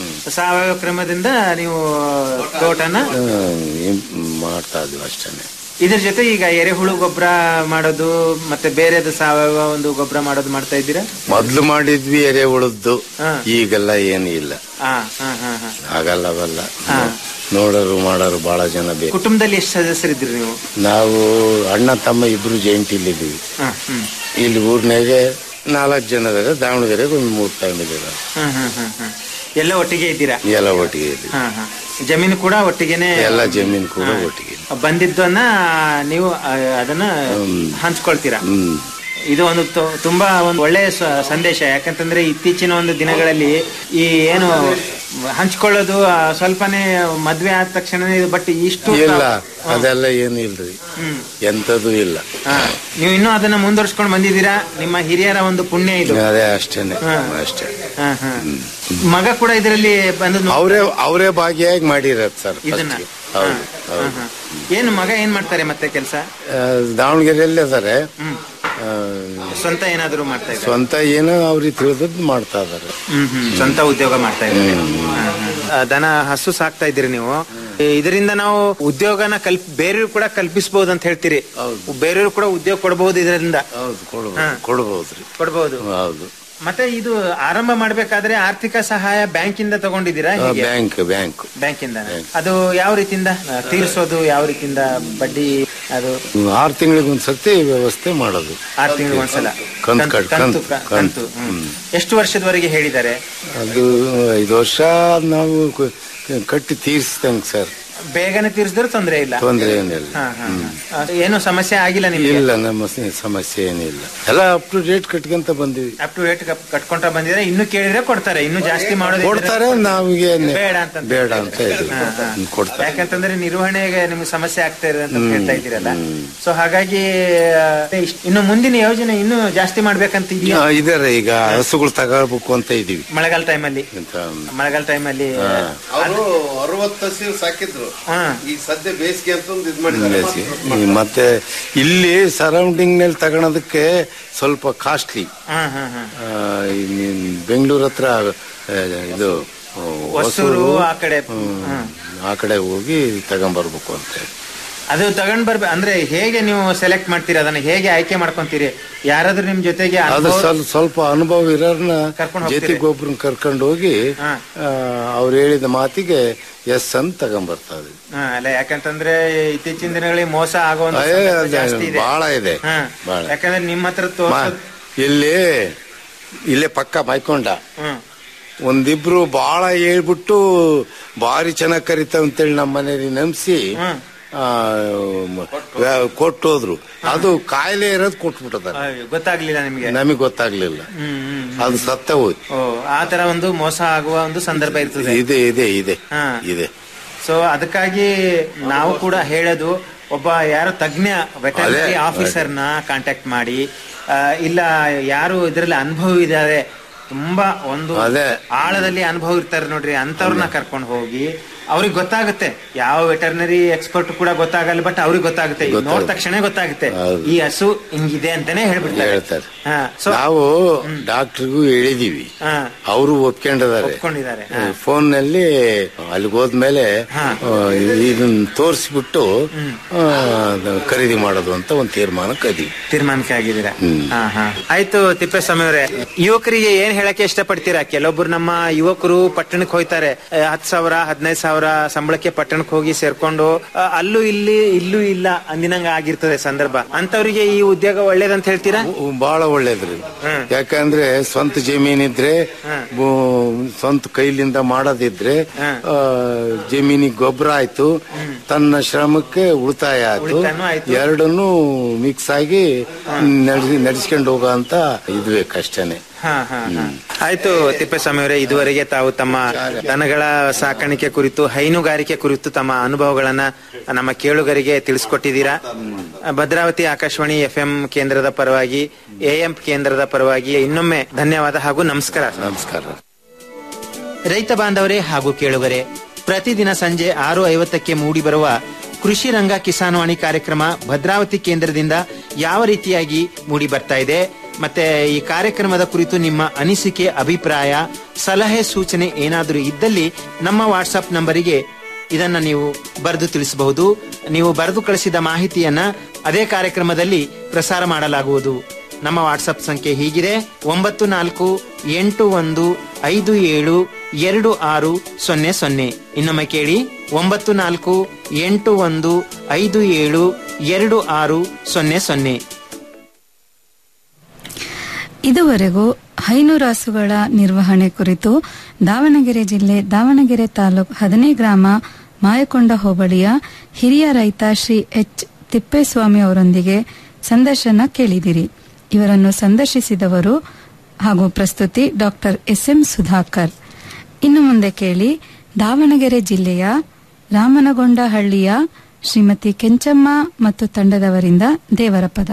ಸಾವಯವ ಕ್ರಮದಿಂದ ನೀವು ತೋಟನ ಹ್ಮ್, ಇಂ- ಮಾಡ್ತಾ ಇದ್ವಿ ಅಷ್ಟೇನೆ ಇದ್ರ ಜೊತೆ ಈಗ ಎರೆಹುಳು ಗೊಬ್ಬರ ಮಾಡೋದು ಮತ್ತೆ ಬೇರೆದು ಸಾವಯವ ಒಂದು ಗೊಬ್ಬರ ಮಾಡೋದು ಮಾಡ್ತಾ ಇದ್ದೀರಾ ಮೊದ್ಲು ಮಾಡಿದ್ವಿ ಎರೆಹುಳದ್ದು ಹಾ. ಈಗೆಲ್ಲ ಏನು ಇಲ್ಲ ಹಾ ಹಾ ಹಾ ಹಾ ಆಗಲ್ಲ ಅವೆಲ್ಲ ಹಾ. ನೋಡೋರು ಮಾಡೋರು ಬಹಳ ಜನ ಬೇಕು ಕುಟುಂಬದಲ್ಲಿ ಎಷ್ಟು ಸದಸ್ಯರಿದ್ರಿ ನೀವು ನಾವು ಅಣ್ಣ ತಮ್ಮ ಇಬ್ರು ಜೈಂಟಿಲಿದ್ದೀವಿ ಹಾ ಹ್ಮ್ ಇಲ್ಲಿ ಊರ್ನಾಗೆ ನಾಲ್ಕು ಜನ ಇದಾರೆ ದಾವಣಗೆರೆಗೆ ಒಂದು ಮೂರು ಫ್ಯಾಮಿಲಿ ಇದಾರೆ ಹ್ಮ್ ಹ್ಮ್ ಹ್ಮ್ ಹ್ಮ್ ಎಲ್ಲ ಒಟ್ಟಿಗೆ ಇದ್ದೀರಾ ಎಲ್ಲ ಒಟ್ಟಿಗೆ ಇದ್ದೀವಿ ಹಾ ಹಾ ಜಮೀನು ಕೂಡ ಒಟ್ಟಿಗೆನೆ ಎಲ್ಲ ಜಮೀನು ಕೂಡ ಒಟ್ಟಿಗೆ ಬಂದಿದ್ದನ್ನ ನೀವು ಆ, ಅದನ್ನ ಹಂಚ್ಕೊಳ್ತೀರಾ ಹ್ಮ್ ಇದು ಒಂದು ತು- ತುಂಬಾ ಒಂದು ಒಳ್ಳೆಯ ಸ- ಸಂದೇಶ ಯಾಕಂತಂದ್ರೆ ಇತ್ತೀಚಿನ ಒಂದು ದಿನಗಳಲ್ಲಿ ಈ ಏನು ಹಂಚ್ಕೊಳ್ಳೋದು ಆ, ಸ್ವಲ್ಪನೇ ಮದ್ವೆ ಆದ ತಕ್ಷಣ ಬಟ್ ಇಷ್ಟು ಇಲ್ಲ ಅದೆಲ್ಲ ಏನು ಇಲ್ರಿ ಹ್ಮ್ ಎಂತದೂ ಇಲ್ಲ ಹಾ. ನೀವು ಇನ್ನೂ ಅದನ್ನ ಮುಂದುವರ್ಸ್ಕೊಂಡು ಬಂದಿದ್ದೀರಾ ನಿಮ್ಮ ಹಿರಿಯರ ಒಂದು ಪುಣ್ಯ ಇದು ಅದೇ ಅಷ್ಟೇನೆ ಹಾ. ಅಷ್ಟೇ ಹಾ, ಹಾ. ಮಗ ಕೂಡ ಇದರಲ್ಲಿ ಬಂದು ನೋ- ಅವರೇ ಅವರೇ ಭಾಗಿಯಾಗಿ ಮಾಡಿರೋದು ಸರ್ ಇದನ್ನ first ಗೆ. ಹೌದು ಹಾ, ಹೌದು ಹಾ. ಏನು ಮಗ ಏನ್ ಮಾಡ್ತಾರೆ ಮತ್ತೆ ಕೆಲಸ ಆ, ದಾವಣಗೆರೆಯಲ್ಲಿ ಇದಾರೆ ಹ್ಮ್ ಸ್ವಂತ ಏನಾದ್ರು ಮಾಡ್ತಾ ಇದ್ದಾರೆ ಸ್ವಂತ ಏನೋ ಅವ್ರಿಗೆ ತಿಳಿದದ್ದು ಮಾಡ್ತಾ ಇದಾರೆ ಹ್ಮ್ ಹ್ಮ್ ಸ್ವಂತ ಉದ್ಯೋಗ ಮಾಡ್ತಾ ಇದ್ದಾರೆ ಹಾ, ಹಾ. ಆ, ದನ ಹಸು ಸಾಕ್ತಾ ಇದ್ದೀರಿ ನೀವು ಇದರಿಂದ ನಾವು ಉದ್ಯೋಗನ ಕಲ್ಪ್ ಬೇರೆಯವ್ರು ಕೂಡ ಕಲ್ಪಿಸಬಹುದು ಅಂತ ಹೇಳ್ತೀರಿ ಬೇರೆಯವ್ರು ಕೂಡ ಉದ್ಯೋಗ ಕೊಡಬಹುದು ಇದರಿಂದ ಹೌದು ಕೊಡ್ಬೋದು ಹಾ. ಕೊಡ್ಬೋದ್ರಿ ಕೊಡಬಹುದು ಹೌದು ಮತ್ತೆ ಇದು ಆರಂಭ ಮಾಡ್ಬೇಕಾದ್ರೆ ಆರ್ಥಿಕ ಸಹಾಯ ಬ್ಯಾಂಕ್ ಇಂದ ತಗೊಂಡಿದ್ದೀರಾ ಹೇಗೆ ಬ್ಯಾಂಕ್ ಬ್ಯಾಂಕ್ ಬ್ಯಾಂಕ್ ಇಂದ ಅದು ಯಾವ ರೀತಿಯಿಂದ ಆ, ತೀರಿಸೋದು ಯಾವ ರೀತಿಯಿಂದ ಬಡ್ಡಿ ಅದು ಆರು ತಿಂಗಳಿಗೆ ಒಂದ್ಸತಿ ವ್ಯವಸ್ಥೆ ಮಾಡೋದು ಆರು ತಿಂಗಳು ಒಂದ್ಸಲ ಕಂತು ಕಟ್- ಕಂತು ಕಂತು, ಕಂತು ಹ್ಮ್. ಎಷ್ಟು ವರ್ಷದವರೆಗೆ ಹೇಳಿದ್ದಾರೆ ಅದು ಐದು ವರ್ಷ ನಾವು ಕ- ಕಟ್ಟಿ ತೀರಿಸ್ದಂಗೆ ಸರ್ ಬೇಗನೆ ತೀರಿಸಿದ್ರೆ ತೊಂದರೆ ಇಲ್ಲ ತೊಂದರೆ ಏನಿಲ್ಲ ಹಾ, ಹಾ, ಹಾ. ಏನು ಸಮಸ್ಯೆ ಆಗಿಲ್ಲ ನಿಮಗೆ ಇಲ್ಲ ನಮ್ಮ ಸ- ಸಮಸ್ಯೆ ಏನಿಲ್ಲ ಎಲ್ಲ ಅಪ್ ಟು ಡೇಟ್ ಕಟ್ಕೊಂತ ಬಂದಿವಿ ಅಪ್ ಟು ರೇಟ್ ಕಟ್ಕೊಂತ ಬಂದಿದ್ರೆ ಇನ್ನು ಕೇಳಿದ್ರೆ ಕೊಡ್ತಾರೆ ಇನ್ನು ಜಾಸ್ತಿ ಮಾಡೋದು ಕೊಡ್ತಾರೆ ನಾವಿಗೆ ಬೇಡ ಅಂತ ಬೇಡ ಅಂತ ಹೇಳಿ ಕೊಡ್ತಾರೆ ಯಾಕಂತಂದ್ರೆ ನಿರ್ವಹಣೆಗೆ ನಿಮ್ಗೆ ಸಮಸ್ಯೆ ಆಗ್ತಾ ಇದೆ ಅಂತ ಹೇಳ್ತಾ ಇದ್ದೀರಲ್ಲ ಸೊ ಹಾಗಾಗಿ ಆ, ಇಷ್ಟ್- ಇನ್ನು ಮುಂದಿನ ಯೋಜನೆ ಇನ್ನು ಜಾಸ್ತಿ ಮಾಡ್ಬೇಕಂತ ಇದೆಯಾ ಆ, ಇದಾರೆ ಈಗ ಹಸುಗಳು ತಗೋಬೇಕು ಅಂತ ಇದೀವಿ ಮಳೆಗಾಲ ಟೈಮಲ್ಲಿ ಅಂತ ಮಳೆಗಾಲ ಟೈಮಲ್ಲಿ ಅವರು ಅರವತ್ತು ಹಸಿ ಸಾಕಿದ್ರು ಹಾ ಈಗ ಸದ್ಯ ಬೇಸಿಗೆ ಅಂತ ಒಂದು ಇದ್ ಮಾಡಿದ್ದಾರೆ ಬೇಸಿಗೆ. ಈ ಮತ್ತೆ ಇಲ್ಲಿ ಸರೌಂಡಿಂಗ್ ನಲ್ಲಿ ತಗೊಳೋದಕ್ಕೆ ಸ್ವಲ್ಪ ಕಾಸ್ಟ್ಲಿ ಹಾ ಹಾ ಹಾ ಬೆಂಗಳೂರು ಹತ್ರ ಆ, ಇದು ಆ, ಹೊಸೂರು ಆ ಕಡೆ ಹ್ಮ್. ಹ್ಮ್. ಆ ಕಡೆ ಹೋಗಿ ತಗೊಂಬರ್ಬೇಕು ಅಂತ ಹೇಳಿ. ಅದು ತಗೊಂಡ್ ಬರ್ಬೇಕು ಅಂದ್ರೆ ಹೇಗೆ ನೀವು ಸೆಲೆಕ್ಟ್ ಮಾಡ್ತೀರಿ ಅದನ್ನ ಹೇಗೆ ಆಯ್ಕೆ ಮಾಡ್ಕೊಂತೀರಿ ಯಾರಾದ್ರೂ ನಿಮ್ ಜೊತೆಗೆ ಅದು ಅನುಭವ- ಸ್ವಲ್ಪ ಸ್ವಲ್ಪ ಅನುಭವ ಇರೋರ್ನ ಕರ್ಕೊಂಡ್ ಹೋಗ್ತೀರಿ? ಜೊತೆಗೆ ಒಬ್ರನ್ನ ಕರ್ಕೊಂಡು ಹೋಗಿ ಹಾ. ಅವ್ರು ಹೇಳಿದ ಮಾತಿಗೆ ಎಸ್ ಅಂತ ತಗೊಂಬರ್ತಾರೆ ಹಾ, ಅಲ್ಲ ಯಾಕಂತಂದ್ರೆ ಇತ್ತೀಚಿನ ದಿನಗಳಿಗೆ ಮೋಸ ಆಗುವಂತ ಅಯ್ಯೋ, ಸಂದರ್ಭ ಅದು ಜಾಸ್ತಿ ಇದೆ ಬಹಳ ಇದೆ. ಹಾ. ಬಹಳ. ಯಾಕಂದ್ರೆ ನಿಮ್ಮ ಹತ್ರ ಮಾ- ತೋರ್ಸೋದ್ ಇಲ್ಲಿ ಇಲ್ಲೇ ಪಕ್ಕ ಮೈಕೊಂಡ ಹ್ಮ್ ಒಂದಿಬ್ರು ಬಾಳ ಹೇಳ್ಬಿಟ್ಟು ಭಾರಿ ಚೆನ್ನಾಗ್ ಕರಿತಾವ ಅಂತೇಳಿ ನಮ್ಮ ಮನೇಲಿ ನಂಬಿಸಿ ಹ್ಮ್. ಕೊಟ್ಟೋದ್ರು ಅದು ಕಾಯಿಲೆ ಇರೋದು ಕೊಟ್ಬಿಟ್ಟದಾರೆ ಅಯ್ಯೋ, ಗೊತ್ತಾಗ್ಲಿಲ್ಲ ನಿಮ್ಗೆ ನಮಗ್ ಗೊತ್ತಾಗ್ಲಿಲ್ಲ ಹ್ಮ್ ಹ್ಮ್ ಅದು ಸತ್ತ ಹೋಯ್ತು ಓ ಆ ತರ ಒಂದು ಮೋಸ ಆಗುವ ಒಂದು ಸಂದರ್ಭ ಇರ್ತದೆ ಇದೆ ಇದೆ ಇದೆ ಹಾ. ಇದೆ ಸೊ ಅದಕ್ಕಾಗಿ ನಾವು ಕೂಡ ಹೇಳೋದು ಒಬ್ಬ ಯಾರು ತಜ್ಞ ವೆಟರ್ನರಿ ಅದೇ, ಆಫೀಸರ್ನ ಕಾಂಟ್ಯಾಕ್ಟ್ ಮಾಡಿ ಆ, ಇಲ್ಲ ಯಾರು ಇದರಲ್ಲಿ ಅನುಭವ ಇದ್ದಾರೆ ತುಂಬಾ ಒಂದು ಅದೇ. ಆಳದಲ್ಲಿ ಅನುಭವ ಇರ್ತಾರೆ ನೋಡ್ರಿ ಅಂತವ್ರನ್ನ ಕರ್ಕೊಂಡು ಹೋಗಿ ಅವ್ರಿಗೆ ಗೊತ್ತಾಗುತ್ತೆ ಯಾವ ವೆಟರ್ನರಿ ಎಕ್ಸ್ಪರ್ಟ್ ಕೂಡ ಗೊತ್ತಾಗಲ್ಲ ಬಟ್ ಅವ್ರಿಗೆ ಗೊತ್ತಾಗುತ್ತೆ ಈಗ ನೋಡಿದ ಗೊತ್ತಾಗುತ್ತೆ. ತಕ್ಷಣ ಗೊತ್ತಾಗುತ್ತೆ ಹೌದು. ಈ ಹಸು ಹಿಂಗಿದೆ ಅಂತಾನೆ ಹೇಳ್ಬಿಡ್ತಾರೆ ಹೇಳ್ತಾರೆ ಹಾ ಸೊ ನಾವು ಡಾಕ್ಟರ್ಗೂ ಹೇಳಿದೀವಿ ಹಾ ಅವರು ಒಪ್ಕೊಂಡಿದ್ದಾರೆ ಒಪ್ಕೊಂಡಿದ್ದಾರೆ ಹಾ. ಫೋನ್ ನಲ್ಲಿ ಅಲ್ಲಿಗೆ ಹೋದ್ಮೇಲೆ ಹಾ. ಆ, ಇದನ್ನ ತೋರಿಸ್ಬಿಟ್ಟು ಆ, ಅದು ಖರೀದಿ ಮಾಡೋದು ಅಂತ ಒಂದು ತೀರ್ಮಾನಕ್ಕೆ ಅದೀವಿ ತೀರ್ಮಾನಕ್ಕೆ ಆಗಿದ್ದೀರಾ ಹ್ಮ್. ಹಾ ಹಾ ಆಯ್ತು ತಿಪ್ಪೇಸ್ವಾಮಿ ಅವರೇ ಯುವಕರಿಗೆ ಏನ್ ಹೇಳಕ್ಕೆ ಇಷ್ಟಪಡ್ತೀರಾ ಕೆಲವೊಬ್ರು ನಮ್ಮ ಯುವಕರು ಪಟ್ಟಣಕ್ಕೆ ಹೋಯ್ತಾರೆ ಆ, ಹತ್ ಸಾವಿರ ಹದಿನೈದು ಸಾವಿರ ಸಂಬಳಕ್ಕೆ ಪಟ್ಟಣಕ್ಕೆ ಹೋಗಿ ಸೇರ್ಕೊಂಡು ಆ, ಅಲ್ಲೂ ಇಲ್ಲಿ ಇಲ್ಲೂ ಇಲ್ಲ ಅಂದಿನಂಗ ಆಗಿರ್ತದೆ ಸಂದರ್ಭ ಅಂತವ್ರಿಗೆ ಈ ಉದ್ಯೋಗ ಒಳ್ಳೇದಂತ ಹೇಳ್ತೀರಾ ಉ- ಬಹಳ ಒಳ್ಳೇದ್ರಿ ಹ್ಮ್. ಯಾಕಂದ್ರೆ ಸ್ವಂತ ಜಮೀನಿದ್ರೆ ಹ್ಮ್. ಬು- ಸ್ವಂತ ಕೈಲಿಂದ ಮಾಡೋದಿದ್ರೆ ಹ್ಮ್. ಆ, ಜಮೀನಿಗೆ ಗೊಬ್ಬರ ಆಯ್ತು ತನ್ನ ಶ್ರಮಕ್ಕೆ ಉಳಿತಾಯ ಆಯ್ತು ಉಳಿತಾಯನೂ ಆಯ್ತು. ಎರಡನ್ನೂ ಮಿಕ್ಸ್ ಆಗಿ ನಡೆಸಿ ನಡೆಸ್ಕೊಂಡು ಹೋಗೋ ಅಂತ ಇದು ಬೇಕಷ್ಟೇನೆ ಹಾ ಹಾ ಹಾ ಆಯ್ತು ತಿಪ್ಪೇಸ್ವಾಮಿ ಅವರೇ ಇದುವರೆಗೆ ತಾವು ತಮ್ಮ ದನಗಳ ಸಾಕಾಣಿಕೆ ಕುರಿತು ಹೈನುಗಾರಿಕೆ ಕುರಿತು ತಮ್ಮ ಅನುಭವಗಳನ್ನ ನಮ್ಮ ಕೇಳುಗರಿಗೆ ತಿಳಿಸ್ಕೊಟ್ಟಿದ್ದೀರಾ ಭದ್ರಾವತಿ ಆಕಾಶವಾಣಿ ಎಫ್ ಎಂ ಕೇಂದ್ರದ ಪರವಾಗಿ ಎಎಂ ಕೇಂದ್ರದ ಪರವಾಗಿ ಇನ್ನೊಮ್ಮೆ ಧನ್ಯವಾದ ಹಾಗೂ ನಮಸ್ಕಾರ ನಮಸ್ಕಾರ ರೈತ ಬಾಂಧವರೇ ಹಾಗೂ ಕೇಳುಗರೆ ಪ್ರತಿದಿನ ಸಂಜೆ ಆರು ಐವತ್ತಕ್ಕೆ ಮೂಡಿಬರುವ ಕೃಷಿ ರಂಗ ಕಿಸಾನ್ವಾಣಿ ಕಾರ್ಯಕ್ರಮ ಭದ್ರಾವತಿ ಕೇಂದ್ರದಿಂದ ಯಾವ ರೀತಿಯಾಗಿ ಮೂಡಿ ಬರ್ತಾ ಇದೆ ಮತ್ತೆ ಈ ಕಾರ್ಯಕ್ರಮದ ಕುರಿತು ನಿಮ್ಮ ಅನಿಸಿಕೆ ಅಭಿಪ್ರಾಯ ಸಲಹೆ ಸೂಚನೆ ಏನಾದರೂ ಇದ್ದಲ್ಲಿ ನಮ್ಮ ವಾಟ್ಸಪ್ ನಂಬರಿಗೆ ಇದನ್ನ ನೀವು ಬರೆದು ತಿಳಿಸಬಹುದು ನೀವು ಬರೆದು ಕಳಿಸಿದ ಮಾಹಿತಿಯನ್ನ ಅದೇ ಕಾರ್ಯಕ್ರಮದಲ್ಲಿ ಪ್ರಸಾರ ಮಾಡಲಾಗುವುದು ನಮ್ಮ ವಾಟ್ಸಪ್ ಸಂಖ್ಯೆ ಹೀಗಿದೆ ಒಂಬತ್ತು ನಾಲ್ಕು ಎಂಟು ಒಂದು ಐದು ಏಳು ಎರಡು ಆರು ಸೊನ್ನೆ ಸೊನ್ನೆ ಇನ್ನೊಮ್ಮೆ ಕೇಳಿ ಒಂಬತ್ತು ನಾಲ್ಕು ಎಂಟು ಒಂದು ಐದು ಏಳು ಎರಡು ಆರು ಸೊನ್ನೆ ಸೊನ್ನೆ ಇದುವರೆಗೂ ಹೈನುರಾಸುಗಳ ನಿರ್ವಹಣೆ ಕುರಿತು ದಾವಣಗೆರೆ ಜಿಲ್ಲೆ ದಾವಣಗೆರೆ ತಾಲೂಕು ಹದನೇ ಗ್ರಾಮ ಮಾಯಕೊಂಡ ಹೋಬಳಿಯ ಹಿರಿಯ ರೈತ ಶ್ರೀ ಎಚ್ ತಿಪ್ಪೇಸ್ವಾಮಿ ಅವರೊಂದಿಗೆ ಸಂದರ್ಶನ ಕೇಳಿದಿರಿ ಇವರನ್ನು ಸಂದರ್ಶಿಸಿದವರು ಹಾಗೂ ಪ್ರಸ್ತುತಿ ಡಾಕ್ಟರ್ ಎಸ್ ಎಂ ಸುಧಾಕರ್ ಇನ್ನು ಮುಂದೆ ಕೇಳಿ ದಾವಣಗೆರೆ ಜಿಲ್ಲೆಯ ರಾಮನಗೊಂಡಹಳ್ಳಿಯ ಶ್ರೀಮತಿ ಕೆಂಚಮ್ಮ ಮತ್ತು ತಂಡದವರಿಂದ ದೇವರ ಪದ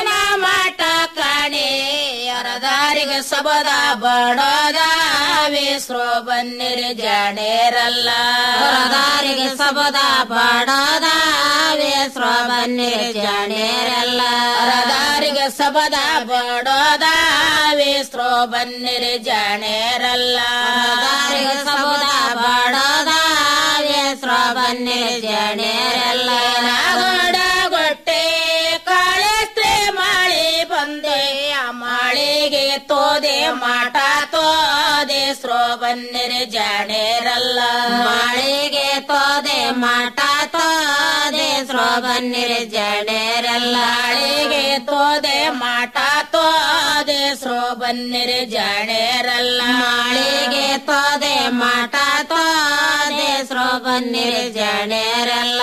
ಮಠ ಕಾಣೆ ಅರದಾರಿಗೆ ಸಬದ ಬಡದಾವೆ ಬೇಸ್ರೋ ಬನ್ನಿರಿ ಜಾಣೇರಲ್ಲ ಹೊರದಾರಿಗೆ ಸಬದ ಬಾಡೋದ ಬೇಸ್ರೋ ಬನ್ನಿರಿ ಜಾಣೇರಲ್ಲ ಹೊರದಾರಿಗೆ ಸಬದ ಬಾಡೋದ ಬೇಸ್ರೋ ಬನ್ನಿರಿ ಜಾಣೇರಲ್ಲ ಹೊರದಾರಿಗೆ ಸಬದ ಬಾಡೋದ ಬೇಸ್ರೋ ಬನ್ನಿರಿ ಜಾಣೇರಲ್ಲ ನಾಗೋಡ ಗೊಟ್ಟೆ ಕಾಳೇಸ್ತ್ರೆ ಮಾಳಿ ಬಂದೆ ಆ ಮಾಳಿಗೆ ತೋದೆ ಮಾಟ ತೋದೆ ಸ್ರೋ ಬನ್ನಿರಿ ಜಾಣೇರಲ್ಲ ಮಾಳಿಗೆ ತೋದೆ ಮಾಟ ತೋದೆ ಸ್ರೋ ಬನ್ನಿರಿ ಜಾಣೇರಲ್ಲ ಮಾಳಿಗೆ ತೋದೆ ಮಾಟ ತೋದೆ ಸ್ರೋ ಬನ್ನಿರಿ ಜಾಣೇರಲ್ಲ ಮಾಳಿಗೆ ತೋದೆ ಮಾಟ ತೋದೆ ಸ್ರೋ ಬನ್ನಿರಿ ಜಾಣೇರಲ್ಲ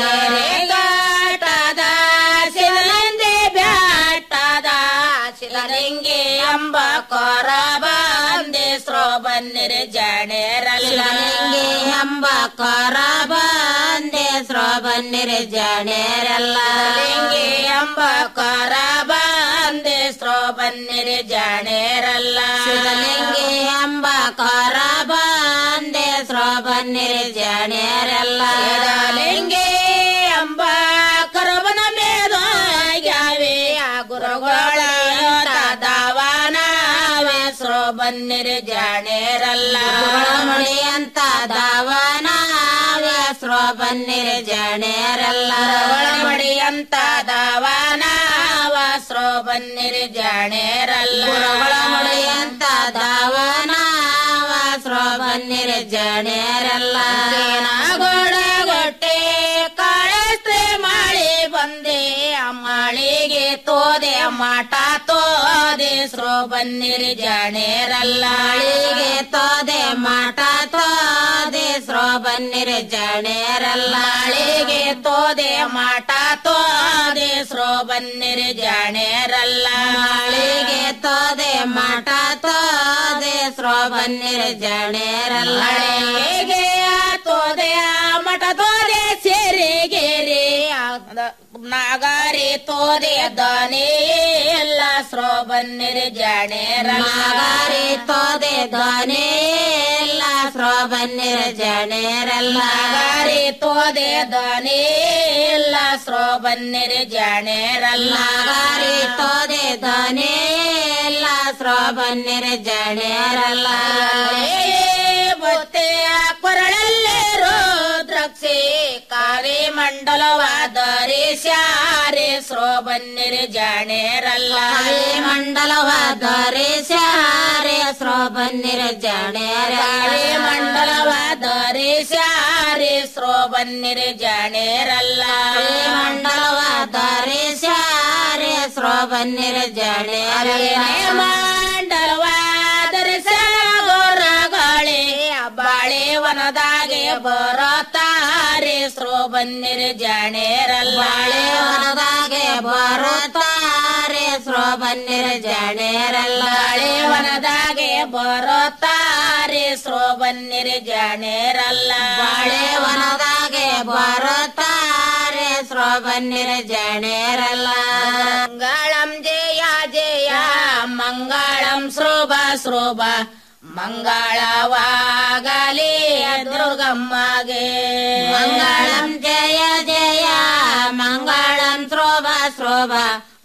ಗಾಟದ ಶಿವನಂದೆ ಬ್ಯಾಟದ ಶಿಲಲಿಂಗಿ ಅಂಬ ಕೊರ ಬಂದೆ ಸ್ರೋ ಬನ್ನಿರಿ ಜಾಣೇರಲ್ಲ ಶಿಲಲಿಂಗಿ ಅಂಬ ಕೊರ ಬಂದೆ ಸ್ರೋ ಬನ್ನಿರಿ ಜಾಣೇರಲ್ಲ ಲಿಂಗಿ ಅಂಬ ಕೊರ ಬಂದೆ ಸ್ರೋ ಬನ್ನಿರಿ ಜಾಣೇರಲ್ಲ ಶಿವಲಿಂಗಿ ಅಂಬ ಕೊರ ಬಂದೆ ಸ್ರೋ ಬನ್ನಿರಿ ಜಾಣೇರಲ್ಲ ಶಿವಲಿಂಗಿ ಅಂಬ ಕರಬನ ಮೇದಾಗ್ಯಾವೆ ಆ ಗುರುಗಳ ದಾವನಾವೆ ಸ್ರೋ ಬನ್ನಿರಿ ಜಾಣೇರಲ್ಲ ಮಣಿ ಅಂತ ದಾವನಾವೆ ಸ್ರೋ ಬನ್ನಿರಿ ಜಾಣೇರಲ್ಲ ಮಣಿ ಅಂತ ದಾವನಾವ ಸ್ರೋ ಬನ್ನಿರಿ ಜಾಣೇರಲ್ಲ ಮಣಿ ಅಂತ ದಾವನಾವ ಸ್ರೋ ಬನ್ನಿರಿ ಜಾಣೇರಲ್ಲ ಗೋಡ ಗೊಟ್ಟೆ ಕಾಳಸ್ತ್ರೆ ಮಾಳಿ ಬಂದೆ ಆ ಮಾಳಿಗೆ ತೋದೆ ಮಾಟ ತೋದೆ ಸ್ರೋ ಬನ್ನಿರಿ ಜಾಣೇರಲ್ಲ ಮಾಳಿಗೆ ತೋದೆ ಮಾಟ ತೋದೆ ಸ್ರೋ ಬನ್ನಿರಿ ಜಾಣೇರಲ್ಲ ಮಾಳಿಗೆ ತೋದೆ ಮಾಟ ತೋದೆ ಸ್ರೋ ಬನ್ನಿರಿ ಜಾಣೇರಲ್ಲ ಮಾಳಿಗೆ ತೋದೆ ಮಾಟ ತೋದೆ ಸ್ರೋ ಬನ್ನಿರಿ ಜಾಣೇರಲ್ಲ ಮಾಳಿಗೆ ತೋದೆ ಮಠ ತೋದೆ ಸೇರಿಗೇರಿ ನಾಗಾರಿ ತೋದೆ ದನಿ ಎಲ್ಲ ಸ್ರೋ ಬನ್ನಿರಿ ಜಾಣೇರಲ್ಲ ನಾಗಾರಿ ತೋದೆ ದನಿ ಎಲ್ಲ ಸ್ರೋ ಬನ್ನಿರಿ ಜಾಣೇರಲ್ಲ ನಾಗಾರಿ ತೋದೆ ದನಿ ಎಲ್ಲ ಸ್ರೋ ಬನ್ನಿರಿ ಜಾಣೇರಲ್ಲ ನಾಗಾರಿ ತೋದೆ ದನಿ ಎಲ್ಲ ಸ್ರೋ ಬನ್ನಿರಿ ಜಾಣೇರಲ್ಲ ಬೊತ್ತೆಯ ಕೊರಳಲ್ಲೇ ರುದ್ರಕ್ಷಿ ಕಾರಿ ಮಂಡಲವಾದರೆ ಸ್ಯಾರೆ ಸ್ರೋ ಬನ್ನಿರಿ ಜಾಣೇರಲ್ಲ ಮಂಡಲವಾದರೆ ಸ್ಯಾರೆ ಸ್ರೋ ಬನ್ನಿರಿ ಜಾಣೇರಲ್ಲ ಮಂಡಲವಾದರೆ ಸ್ಯಾರೆ ಸ್ರೋ ಬನ್ನಿರಿ ಜಾಣೇರಲ್ಲ ಮಂಡಲವಾದರೆ ಸ್ಯಾರೆ ಸ್ರೋ ಬನ್ನಿರಿ ಜಾಣೇರಲ್ಲ ಮಂಡಲವಾದರೆ ಸಾಗೋರಗಳೇ ಬಾಳೆ ವನದಾಗೆ ಬರತಾರೆ ಸ್ರೋ ಬನ್ನಿರಿ ಜಾಣೇರಲ್ಲ ಬಾಳೆ ವನದಾಗೆ ಬರುತ್ತಾರೆ ಸ್ರೋ ಬನ್ನಿರಿ ಜಾಣೇರಲ್ಲ ಬಾಳೆ ವನದಾಗೆ ಬರುತ್ತಾರೆ ಸ್ರೋ ಬನ್ನಿರಿ ಜಾಣೇರಲ್ಲ ಬಾಳೆ ವನದಾಗೆ ಬರುತ್ತಾರೆ ಸ್ರೋ ಬನ್ನಿರಿ ಜಾಣೇರಲ್ಲ ಮಂಗಳಂ ಜಯ ಜಯ ಮಂಗಳಂ ಶ್ರೋಭ ಶ್ರೋಭ ಮಂಗಳವಾಗಲಿ ದುರ್ಗಮ್ಮಗೆ ಮಂಗಳಂ ಜಯ ಜಯ ಮಂಗಳಂ ಶ್ರೋಭ ಶ್ರೋಭ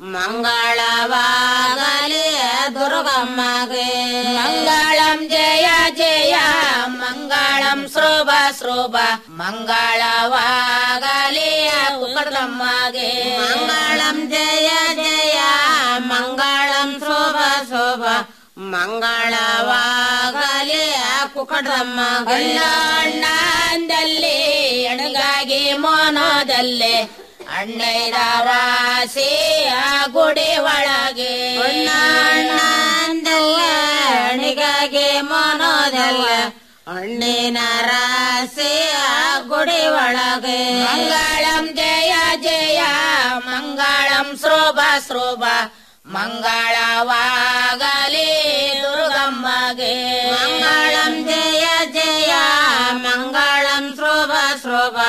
ಮಂಗಳವಾಗಲಿ ದುರ್ಗಮ್ಮಗೆ ಮಂಗಳಂ ಜಯ ಜಯ ಮಂಗಳಂ ಶ್ರೋಭ ಶ್ರೋಭ ಮಂಗಳವಾಗಲಿ ದುರ್ಗಮ್ಮಗೆ ಮಂಗಳಂ ಜಯ ಜಯ ಮಂಗಳಂ ಶೋಭ ಶೋಭ ಮಂಗಳವಾಗಲಿ ಕುಕಟಮ್ಮ ಅಣ್ಣಂದಲ್ಲಿ ಎಣಗಾಗಿ ಮೋನದಲ್ಲಿ ಅಣ್ಣೈದ ವಾಸಿ ಆ ಗುಡಿ ಒಳಗೆ ಅಣ್ಣಿಗಾಗಿ ಮೋನೋದಲ್ಲ ಹಣ್ಣಿನ ರಾಶಿ ಆ ಗುಡಿ ಒಳಗೆ ಮಂಗಳಂ ಜಯ ಜಯ ಮಂಗಳಂ ಶ್ರೋಭ ಶ್ರೋಭ ಮಂಗಳವಾಗಲಿ ದುರ್ಗಮ್ಮಗೆ ಮಂಗಳಂ ಜಯ ಜಯ ಮಂಗಳಂ ಶ್ರೋಭ ಶ್ರೋಭ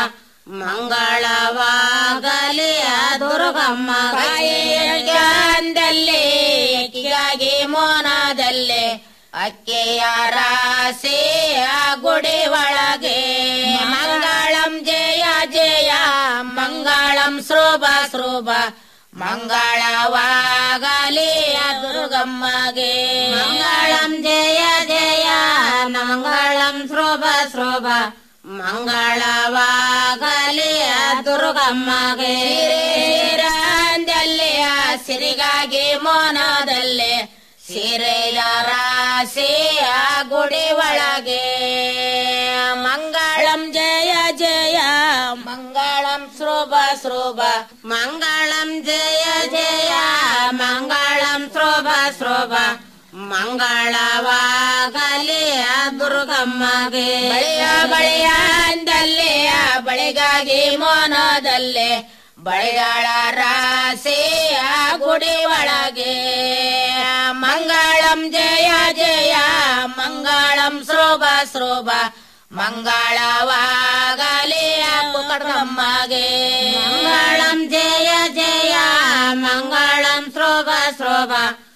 ಮಂಗಳವಾಗಲಿ ಆ ದುರ್ಗಮ್ಮ ಅಂದಲ್ಲಿ ಕಿಗಾಗಿ ಮೋನದಲ್ಲಿ ಅಕ್ಕಿಯ ರಾಶಿ ಗುಡಿ ಒಳಗೆ ಮಂಗಳಂ ಜಯ ಜಯ ಮಂಗಳಂ ಶೋಭ ಶೋಭ ಮಂಗಳವಾಗಲಿ ದುರ್ಗಮ್ಮಗೆ ಮಂಗಳಂ ಜಯ ಜಯ ಮಂಗಳಂ ಶೋಭ ಶೋಭ ಮಂಗಳವಾಗಲಿ ದುರ್ಗಮ್ಮಗೆ ಶ್ರೀರಂದಲ್ಲಿ ಸಿರಿಗಾಗಿ ಮೋನದಲ್ಲಿ ಸಿರೆಯ ರಾಶಿಯ ಗುಡಿ ಒಳಗೆ ಮಂಗಳಂ ಜಯ ಜಯ ಮಂಗಳಂ ಶೋಭ ಶೋಭ ಮಂಗಳಂ ಜಯ ಜಯ ಮಂಗಳಂ ಶೋಭ ಶೋಭ ಮಂಗಳವಾಗಲಿ ದುರ್ಗಮ್ಮಗೆ ಬಳಿಯ ಬಳಿಯ ಅಂದಲ್ಲಿ ಬಳಿಗಾಗಿ ಮೋನದಲ್ಲಿ ಬಳಿಗಳ ರಾಶಿಯ ಗುಡಿ ಒಳಗೆ ಮಂಗಳಂ ಜಯ ಜಯ ಮಂಗಳಂ ಶೋಭ ಶೋಭ ಮಂಗಳವಾಗಲಿ ಕಡ್ಗಮ್ಮಗೆ ಮಂಗಳಂ ಜಯ ಜಯ ಮಂಗಳಂ ಶೋಭ ಶೋಭ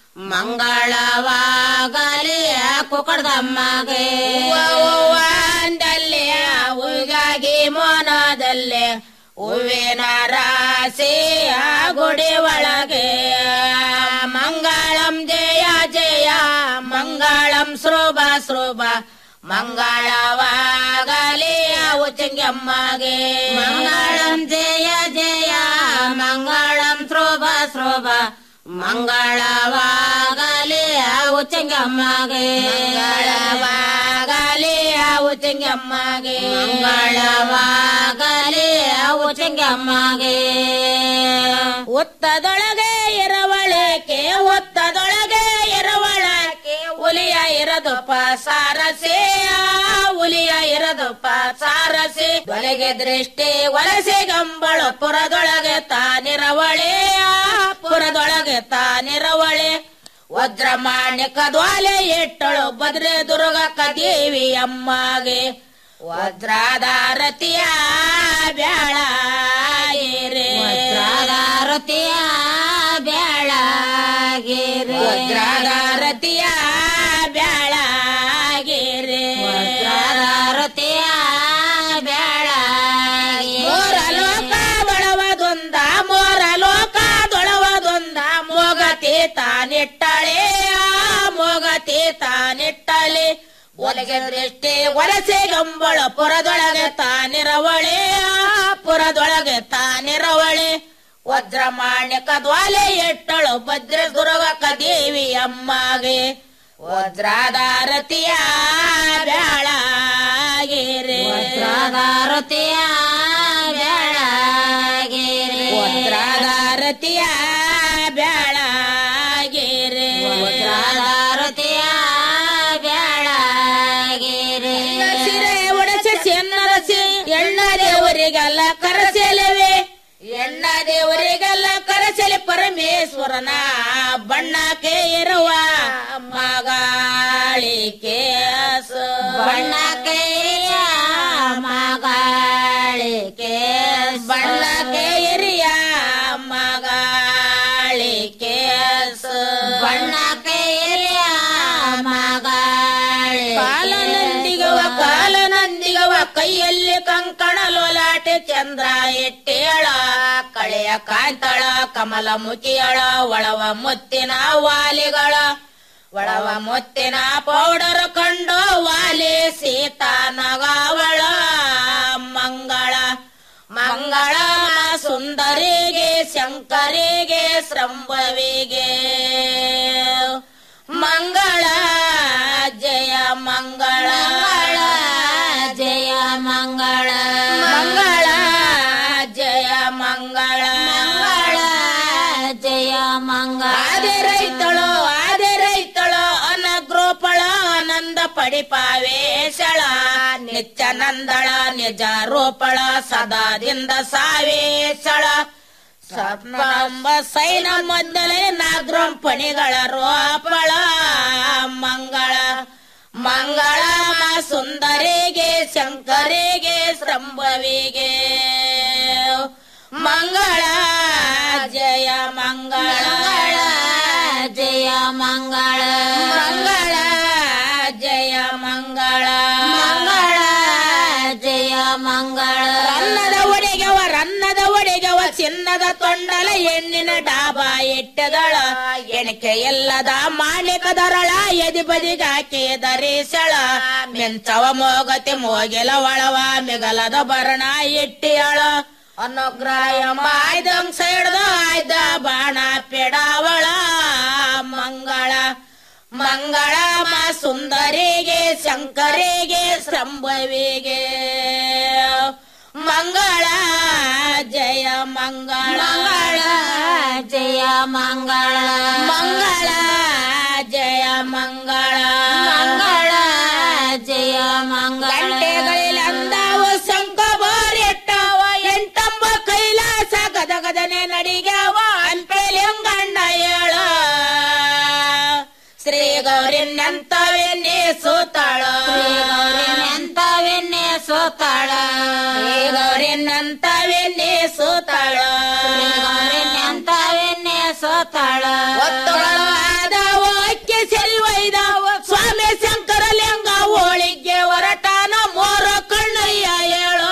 ಮಂಗಳವಾಗಲಿ ಕುಕಡ್ಗಮ್ಮಗೆ ಅಂದಲ್ಲಿ ಹೂಗಾಗಿ ಮೋನದಲ್ಲಿ ಹೂವಿನ ರಾಶಿಯ ಗುಡಿ ಒಳಗೆ ಮಂಗಳಂ ಜಯ ಜಯ ಮಂಗಳಂ ಶೋಭ ಶೋಭ ಮಂಗಳವಾಗಲಿ ಉಚ್ಚಂಗಮ್ಮಗೆ ಮಂಗಳಂ ಜಯ ಜಯ ಮಂಗಳಂ ಶೋಭ ಶೋಭ ಮಂಗಳವಾಗಲಿ ಉಚ್ಚಂಗಮ್ಮಗೆ ಮಂಗಳವಾಗಲಿ ಉಚ್ಚಂಗಮ್ಮಗೆ ಮಂಗಳವಾಗಲಿ ಉಚ್ಚಂಗಮ್ಮಗೆ ಒತ್ತದೊಳಗೆ ಎರವಳಕೆ ಒತ್ತದೊಳಗೆ ಎರವಳಕೆ ಹುಲಿಯ ಇರದಪ್ಪ ಸಾರಸೆ ಹುಲಿಯ ಇರದಪ್ಪ ಸಾರಸೆ ಒಳಗೆ ದೃಷ್ಟಿ ವಲಸೆ ಗಂಬಳು ಪುರದೊಳಗೆ ತಾನಿರವಳೆ ಪುರದೊಳಗೆ ತಾನಿರವಳೆ ವಜ್ರ ಮಾಣಿಕ ದ್ವಾಲೆ ಇಟ್ಟಳು ಬದ್ರೆ ದುರ್ಗಕ್ಕ ದೇವಿ ಅಮ್ಮಗೆ ವಜ್ರಾಧಾರತಿಯ ಬ್ಯಾಳಾಗಿರೆ ವಜ್ರಾಧಾರತಿಯ ಬ್ಯಾಳಾಗಿರೆ ವಜ್ರಾಧಾರತಿಯ ಬ್ಯಾಳಾಗಿರೆ ವಜ್ರಾಧಾರತಿಯ ಬ್ಯಾಳಾಗಿ ಮೋರ ಲೋಕ ಒಳವದೊಂದ ಮೋರ ಲೋಕ ದೊಳವದೊಂದ ಮೋಗತಿ ತಾನಿಟ್ಟಳೆ ಮೋಗತಿ ತಾನಿಟ್ಟಳೆ ಒಲಗೆ ದೃಷ್ಟಿ ಒಲಸೆ ಗಂಬಳ ಪುರದೊಳಗೆ ತಾನಿರವಳೆ ಪುರದೊಳಗೆ ತಾನಿರವಳೆ ವಜ್ರ ಮಾಣ್ಯಕ ದ್ವಾಲೆ ಇಟ್ಟಳು ಭದ್ರ ದುರ್ಗಕ ದೇವಿ ಅಮ್ಮಗೆ ವಜ್ರಾಧಾರತಿಯ ಬ್ಯಾಳಾಗಿರೆ ವಜ್ರಾಧಾರತಿಯ ಬ್ಯಾಳಾಗಿರೆ ವಜ್ರಾಧಾರತಿಯ ಬ್ಯಾಳಾಗಿರೆ ವಜ್ರಾಧಾರತಿಯ ಬ್ಯಾಳಾಗಿರೆ ಸಿರೆ ಒಡಸೆ ಚೆನ್ನರಸಿ ಎಣ್ಣ ದೇವರಿಗೆಲ್ಲ ಕರಸೆಲವೆ ಎಣ್ಣ ದೇವರಿಗೆಲ್ಲ ಕರಸೆಲೆ ಪರಮೇಶ್ವರನ ಬಣ್ಣಕ್ಕೆ ಇರುವ ಮಗಾಳಿಕೆ ಬಣ್ಣಕ್ಕೆ ಮಗಾಳಿಕೆ ಬಣ್ಣಕ್ಕೆ ಇರಿಯ ಮಗಾಳಿಕೆ ಬಣ್ಣಕ್ಕೆ ಇರಿಯ ಮಗಾಳಿ ಕಾಲನಂದಿಗವ ಕಾಲನಂದಿಗವ ಕೈಯಲ್ಲಿ ಕಂಕಣ ಲೋಲಾಟೆ ಚಂದ್ರ ಎಟ್ಟೇಳ ಕಳೆಯ ಕಾಂತಳ ಕಮಲ ಮುಖಿಯಳ ಒಳವ ಮುತ್ತಿನ ವಾಲಿಗಳ ಒಳವ ಮುತ್ತಿನ ಪೌಡರ್ ಕಂಡು ವಾಲಿ ಸೀತಾ ನಗಾವಳ ಮಂಗಳ ಮಂಗಳ ಸುಂದರಿಗೆ ಶಂಕರಿಗೆ ಸಂಭವಿಗೆ ಮಂಗಳ ಜಯ ಮಂಗಳ ಜಯ ಮಂಗಳ ಮಂಗಳ ಜಯ ಮಂಗಳ ಮಂಗಳ ಜಯ ಮಂಗಳ ಆದೆ ರೈತಳು ಆದೆ ರೈತಳು ಅನಗ್ರೋಪಳ ಆನಂದ ಪಡಿಪಾವೇಶಳ ನಿತ್ಯ ನಂದಳ ನಿಜ ರೂಪಳ ಸದಾದಿಂದ ಸಾವೇಶಳ ಸಪ್ರಂಬ ಸೈನ ಮೊದಲೇ ನಾಗ್ರಂ ಪಣಿಗಳ ರೋಪಳ ಮಂಗಳ ಮಂಗಳ ಸುಂದರಿಗೆ ಶಂಕರಿಗೆ ಸಂಭವಿಗೆ ಮಂಗಳ ಜಯ ಮಂಗಳ ಜಯ ಮಂಗಳ ಮಂಗಳ ಮಂಗಳ ಮಂಗಳ ಜಯ ಮಂಗಳ ರನ್ನದ ಒಡೆಗವ ರನ್ನದ ಒಡೆಗವ ಚಿನ್ನದ ತೊಂಡಲ ಹೆಣ್ಣಿನ ಡಾಬ ಇಟ್ಟದಳ ಎಣಿಕೆ ಎಲ್ಲದ ಮಾಣಿಕದರಳ ಎದಿ ಬದಿಗಾಕಿ ಧರಿಸಳ ಮೆಂಚವ ಮೋಗತಿ ಮೋಗಿಲ ಒಳವ ಮಿಗಲದ ಭರಣ ಇಟ್ಟಿಯಳ ಅನುಗ್ರಹ ಮಾಯ್ದಂಗ್ ಸೈಡ್ದ ಆಯ್ದ ಬಾಣ ಪೆಡಾವಳ ಮಂಗಳ ಮಂಗಳ ಮಾ ಸುಂದರಿಗೆ ಶಂಕರಿಗೆ ಸಂಭವಿಗೆ ಮಂಗಳ ಜಯ ಮಂಗಳ ಮಂಗಳ ಜಯ ಮಂಗಳ ಮಂಗಳ ಜಯ ಮಂಗಳ ಮಂಗಳ ಜಯ ಮಂಗಳ ಗಂಟೆಗಳಲ್ಲಿ ಅಂದಾವ ಸಂಕ ಬಾರಿಟ್ಟಾವ ಎಂಟಂಬ ಕೈಲಾಸ ಗದಗದನೆ ನಡಿಗ್ಯಾವ ಅಂಪೆಲಿಂಗಣ್ಣ ಹೇಳ ಶ್ರೀ ಗೌರಿನಂತವೆನ್ನೆ ಸೋತಾಳ ಶ್ರೀ ಗೌರಿನಂತವೆನ್ನೆ ಸೋತಾಳ ಶ್ರೀ ಗೌರಿನಂತವೆನ್ನೆ ಸೋತಾಳ ಶ್ರೀ ಗೌರಿನಂತವೆನ್ನೆ ಸೋತಾಳ ಒತ್ತುಗಳು ಆದವು ಅಕ್ಕಿ ಸರಿ ಒಯ್ದಾವ ಸ್ವಾಮಿ ಶಂಕರ ಲಿಂಗ ಹೋಳಿಗೆ ಹೊರಟಾನ ಮೋರ ಕಣ್ಣಯ್ಯ ಹೇಳೋ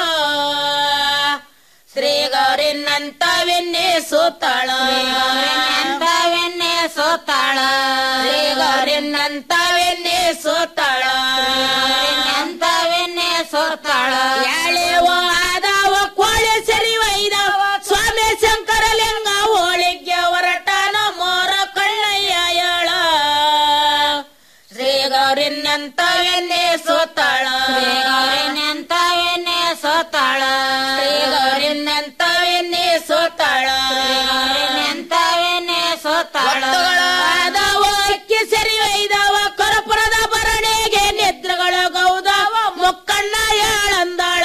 ಶ್ರೀ ಗೌರಿನಂತವೆನ್ನೆ ಸೋತಾಳ ಗೌರಿನಂತವೆನ್ನೆ ಸೋತಾಳ ಶ್ರೀ ಗೌರಿನಂತವೆನ್ನೆ ಸೋತಾಳ ಗೌರಿನಂತವೆನ್ನೆ ಸೋತಾಳ ಯಾಳೆವ ಆದವ ಕೋಳೆ ಸರಿ ಒಯ್ದವ ಸ್ವಾಮಿ ಶಂಕರ ಲಿಂಗ ಹೋಳಿಗೆ ಹೊರಟಾನ ಮೋರ ಕಣ್ಣಯ್ಯ ಹೇಳ ಶ್ರೀ ಗೌರಿನಂತವೆನ್ನೆ ಸೋತಾಳ ಶ್ರೀ ಗೌರಿನಂತವೆನ್ನೆ ಸೋತಾಳ ಶ್ರೀ ಗೌರಿನಂತವೆನ್ನೆ ಸೋತಾಳ ಗೌರಿನಂತವೆನ್ನೆ ಸೋತಾಳ ಆದವ ಅಕ್ಕಿ ಸರಿ ಒಯ್ದವ ಕರಪುರದ ಭರಣಿಗೆ ನಿದ್ರಗಳ ಗೌದವ ಮುಕ್ಕಣ್ಣ ಹೇಳಂದಾಳ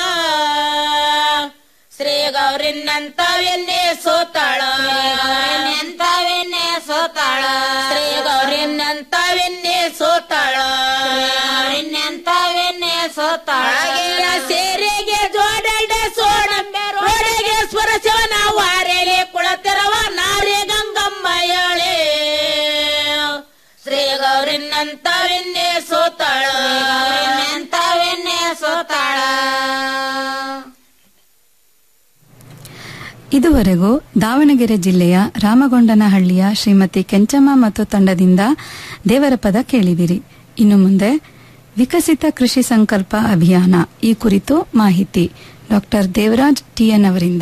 ಶ್ರೀ ಗೌರಿನಂತವೆನ್ನೆ ಸೋತಾಳ ಗೌರಿನಂತವೆನ್ನೆ ಸೋತಾಳ ಶ್ರೀ ಗೌರಿನಂತವೆನ್ನೆ ಸೋತಾಳ ಗೌರಿನಂತವೆನ್ನೆ ಸೋತಾಳ ಸೇರಿಗೆ ಜೋಡಡ ಸೋಡಂಬೆ ರೋಡೆಗೆ ಸ್ವರಸವನ ವಾರೆಲೆ ಕುಳತಿರವ ನಾರಿ ಗಂಗಮ್ಮ ಹೇಳೆ ಶ್ರೀ ಗೌರಿನಂತವೆನ್ನೆ ಸೋತಾಳ ಗೌರಿನಂತವೆನ್ನೆ ಸೋತಾಳ ಇದುವರೆಗೂ ದಾವಣಗೆರೆ ಜಿಲ್ಲೆಯ ರಾಮಗೊಂಡನಹಳ್ಳಿಯ ಶ್ರೀಮತಿ ಕೆಂಚಮ್ಮ ಮತ್ತು ತಂಡದಿಂದ ದೇವರ ಪದ ಕೇಳಿದಿರಿ ಇನ್ನು ಮುಂದೆ ವಿಕಸಿತ ಕೃಷಿ ಸಂಕಲ್ಪ ಅಭಿಯಾನ ಈ ಕುರಿತು ಮಾಹಿತಿ ಡಾಕ್ಟರ್ ದೇವರಾಜ್ ಟಿಎನ್ ಅವರಿಂದ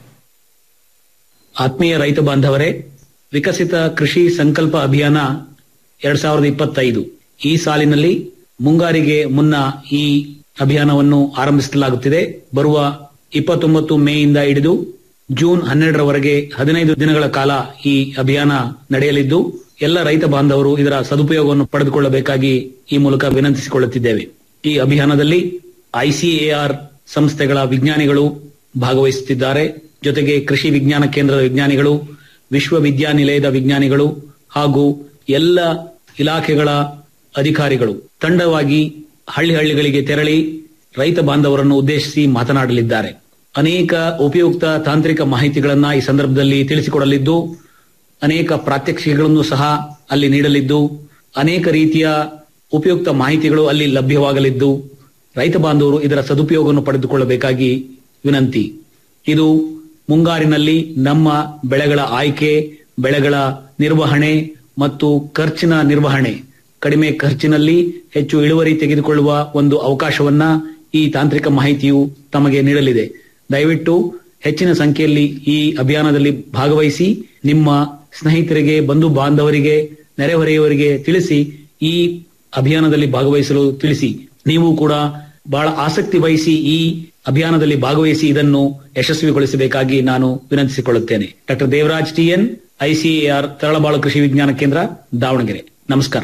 ಆತ್ಮೀಯ ರೈತ ಬಾಂಧವರೇ ವಿಕಸಿತ ಕೃಷಿ ಸಂಕಲ್ಪ ಅಭಿಯಾನ ಎರಡ್ ಸಾವಿರದ ಇಪ್ಪತ್ತೈದು ಈ ಸಾಲಿನಲ್ಲಿ ಮುಂಗಾರಿಗೆ ಮುನ್ನ ಈ ಅಭಿಯಾನವನ್ನು ಆರಂಭಿಸಲಾಗುತ್ತಿದೆ ಬರುವ ಇಪ್ಪತ್ತೊಂಬತ್ತು ಮೇಯಿಂದ ಹಿಡಿದು ಜೂನ್ ಹನ್ನೆರಡರವರೆಗೆ ಹದಿನೈದು ದಿನಗಳ ಕಾಲ ಈ ಅಭಿಯಾನ ನಡೆಯಲಿದ್ದು ಎಲ್ಲ ರೈತ ಬಾಂಧವರು ಇದರ ಸದುಪಯೋಗವನ್ನು ಪಡೆದುಕೊಳ್ಳಬೇಕಾಗಿ ಈ ಮೂಲಕ ವಿನಂತಿಸಿಕೊಳ್ಳುತ್ತಿದ್ದೇವೆ ಈ ಅಭಿಯಾನದಲ್ಲಿ ಐಸಿಎಆರ್ ಸಂಸ್ಥೆಗಳ ವಿಜ್ಞಾನಿಗಳು ಭಾಗವಹಿಸುತ್ತಿದ್ದಾರೆ ಜೊತೆಗೆ ಕೃಷಿ ವಿಜ್ಞಾನ ಕೇಂದ್ರದ ವಿಜ್ಞಾನಿಗಳು ವಿಶ್ವವಿದ್ಯಾನಿಲಯದ ವಿಜ್ಞಾನಿಗಳು ಹಾಗೂ ಎಲ್ಲ ಇಲಾಖೆಗಳ ಅಧಿಕಾರಿಗಳು ತಂಡವಾಗಿ ಹಳ್ಳಿ ಹಳ್ಳಿಗಳಿಗೆ ತೆರಳಿ ರೈತ ಬಾಂಧವರನ್ನು ಉದ್ದೇಶಿಸಿ ಮಾತನಾಡಲಿದ್ದಾರೆ ಅನೇಕ ಉಪಯುಕ್ತ ತಾಂತ್ರಿಕ ಮಾಹಿತಿಗಳನ್ನ ಈ ಸಂದರ್ಭದಲ್ಲಿ ತಿಳಿಸಿಕೊಡಲಿದ್ದು ಅನೇಕ ಪ್ರಾತ್ಯಕ್ಷಿಕೆಗಳನ್ನು ಸಹ ಅಲ್ಲಿ ನೀಡಲಿದ್ದು ಅನೇಕ ರೀತಿಯ ಉಪಯುಕ್ತ ಮಾಹಿತಿಗಳು ಅಲ್ಲಿ ಲಭ್ಯವಾಗಲಿದ್ದು ರೈತ ಬಾಂಧವರು ಇದರ ಸದುಪಯೋಗವನ್ನು ಪಡೆದುಕೊಳ್ಳಬೇಕಾಗಿ ವಿನಂತಿ ಇದು ಮುಂಗಾರಿನಲ್ಲಿ ನಮ್ಮ ಬೆಳೆಗಳ ಆಯ್ಕೆ ಬೆಳೆಗಳ ನಿರ್ವಹಣೆ ಮತ್ತು ಖರ್ಚಿನ ನಿರ್ವಹಣೆ ಕಡಿಮೆ ಖರ್ಚಿನಲ್ಲಿ ಹೆಚ್ಚು ಇಳುವರಿ ತೆಗೆದುಕೊಳ್ಳುವ ಒಂದು ಅವಕಾಶವನ್ನ ಈ ತಾಂತ್ರಿಕ ಮಾಹಿತಿಯು ತಮಗೆ ನೀಡಲಿದೆ ದಯವಿಟ್ಟು ಹೆಚ್ಚಿನ ಸಂಖ್ಯೆಯಲ್ಲಿ ಈ ಅಭಿಯಾನದಲ್ಲಿ ಭಾಗವಹಿಸಿ ನಿಮ್ಮ ಸ್ನೇಹಿತರಿಗೆ ಬಂಧು ಬಾಂಧವರಿಗೆ ನೆರೆಹೊರೆಯವರಿಗೆ ತಿಳಿಸಿ ಈ ಅಭಿಯಾನದಲ್ಲಿ ಭಾಗವಹಿಸಲು ತಿಳಿಸಿ ನೀವು ಕೂಡ ಬಹಳ ಆಸಕ್ತಿ ವಹಿಸಿ ಈ ಅಭಿಯಾನದಲ್ಲಿ ಭಾಗವಹಿಸಿ ಇದನ್ನು ಯಶಸ್ವಿಗೊಳಿಸಬೇಕಾಗಿ ನಾನು ವಿನಂತಿಸಿಕೊಳ್ಳುತ್ತೇನೆ doctor Devaraj TN ICAR Taralabalu Krishi Vigyan ಕೇಂದ್ರ ದಾವಣಗೆರೆ ನಮಸ್ಕಾರ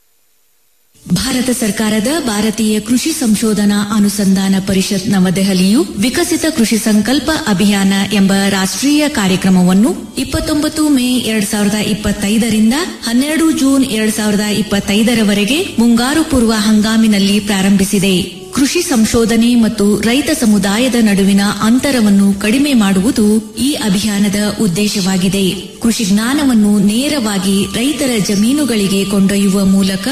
ಭಾರತ ಸರ್ಕಾರದ ಭಾರತೀಯ ಕೃಷಿ ಸಂಶೋಧನಾ ಅನುಸಂಧಾನ ಪರಿಷತ್ ನವದೆಹಲಿಯು ವಿಕಸಿತ ಕೃಷಿ ಸಂಕಲ್ಪ ಅಭಿಯಾನ ಎಂಬ ರಾಷ್ಟ್ರೀಯ ಕಾರ್ಯಕ್ರಮವನ್ನು ಇಪ್ಪತ್ತೊಂಬತ್ತು ಮೇ ಎರಡ್ ಸಾವಿರದ ಇಪ್ಪತ್ತೈದರಿಂದ ಹನ್ನೆರಡು ಜೂನ್ ಎರಡ್ ಸಾವಿರದ ಇಪ್ಪತ್ತೈದರವರೆಗೆ ಮುಂಗಾರು ಪೂರ್ವ ಹಂಗಾಮಿನಲ್ಲಿ ಪ್ರಾರಂಭಿಸಿದೆ ಕೃಷಿ ಸಂಶೋಧನೆ ಮತ್ತು ರೈತ ಸಮುದಾಯದ ನಡುವಿನ ಅಂತರವನ್ನು ಕಡಿಮೆ ಮಾಡುವುದು ಈ ಅಭಿಯಾನದ ಉದ್ದೇಶವಾಗಿದೆ ಕೃಷಿ ಜ್ಞಾನವನ್ನು ನೇರವಾಗಿ ರೈತರ ಜಮೀನುಗಳಿಗೆ ಕೊಂಡೊಯ್ಯುವ ಮೂಲಕ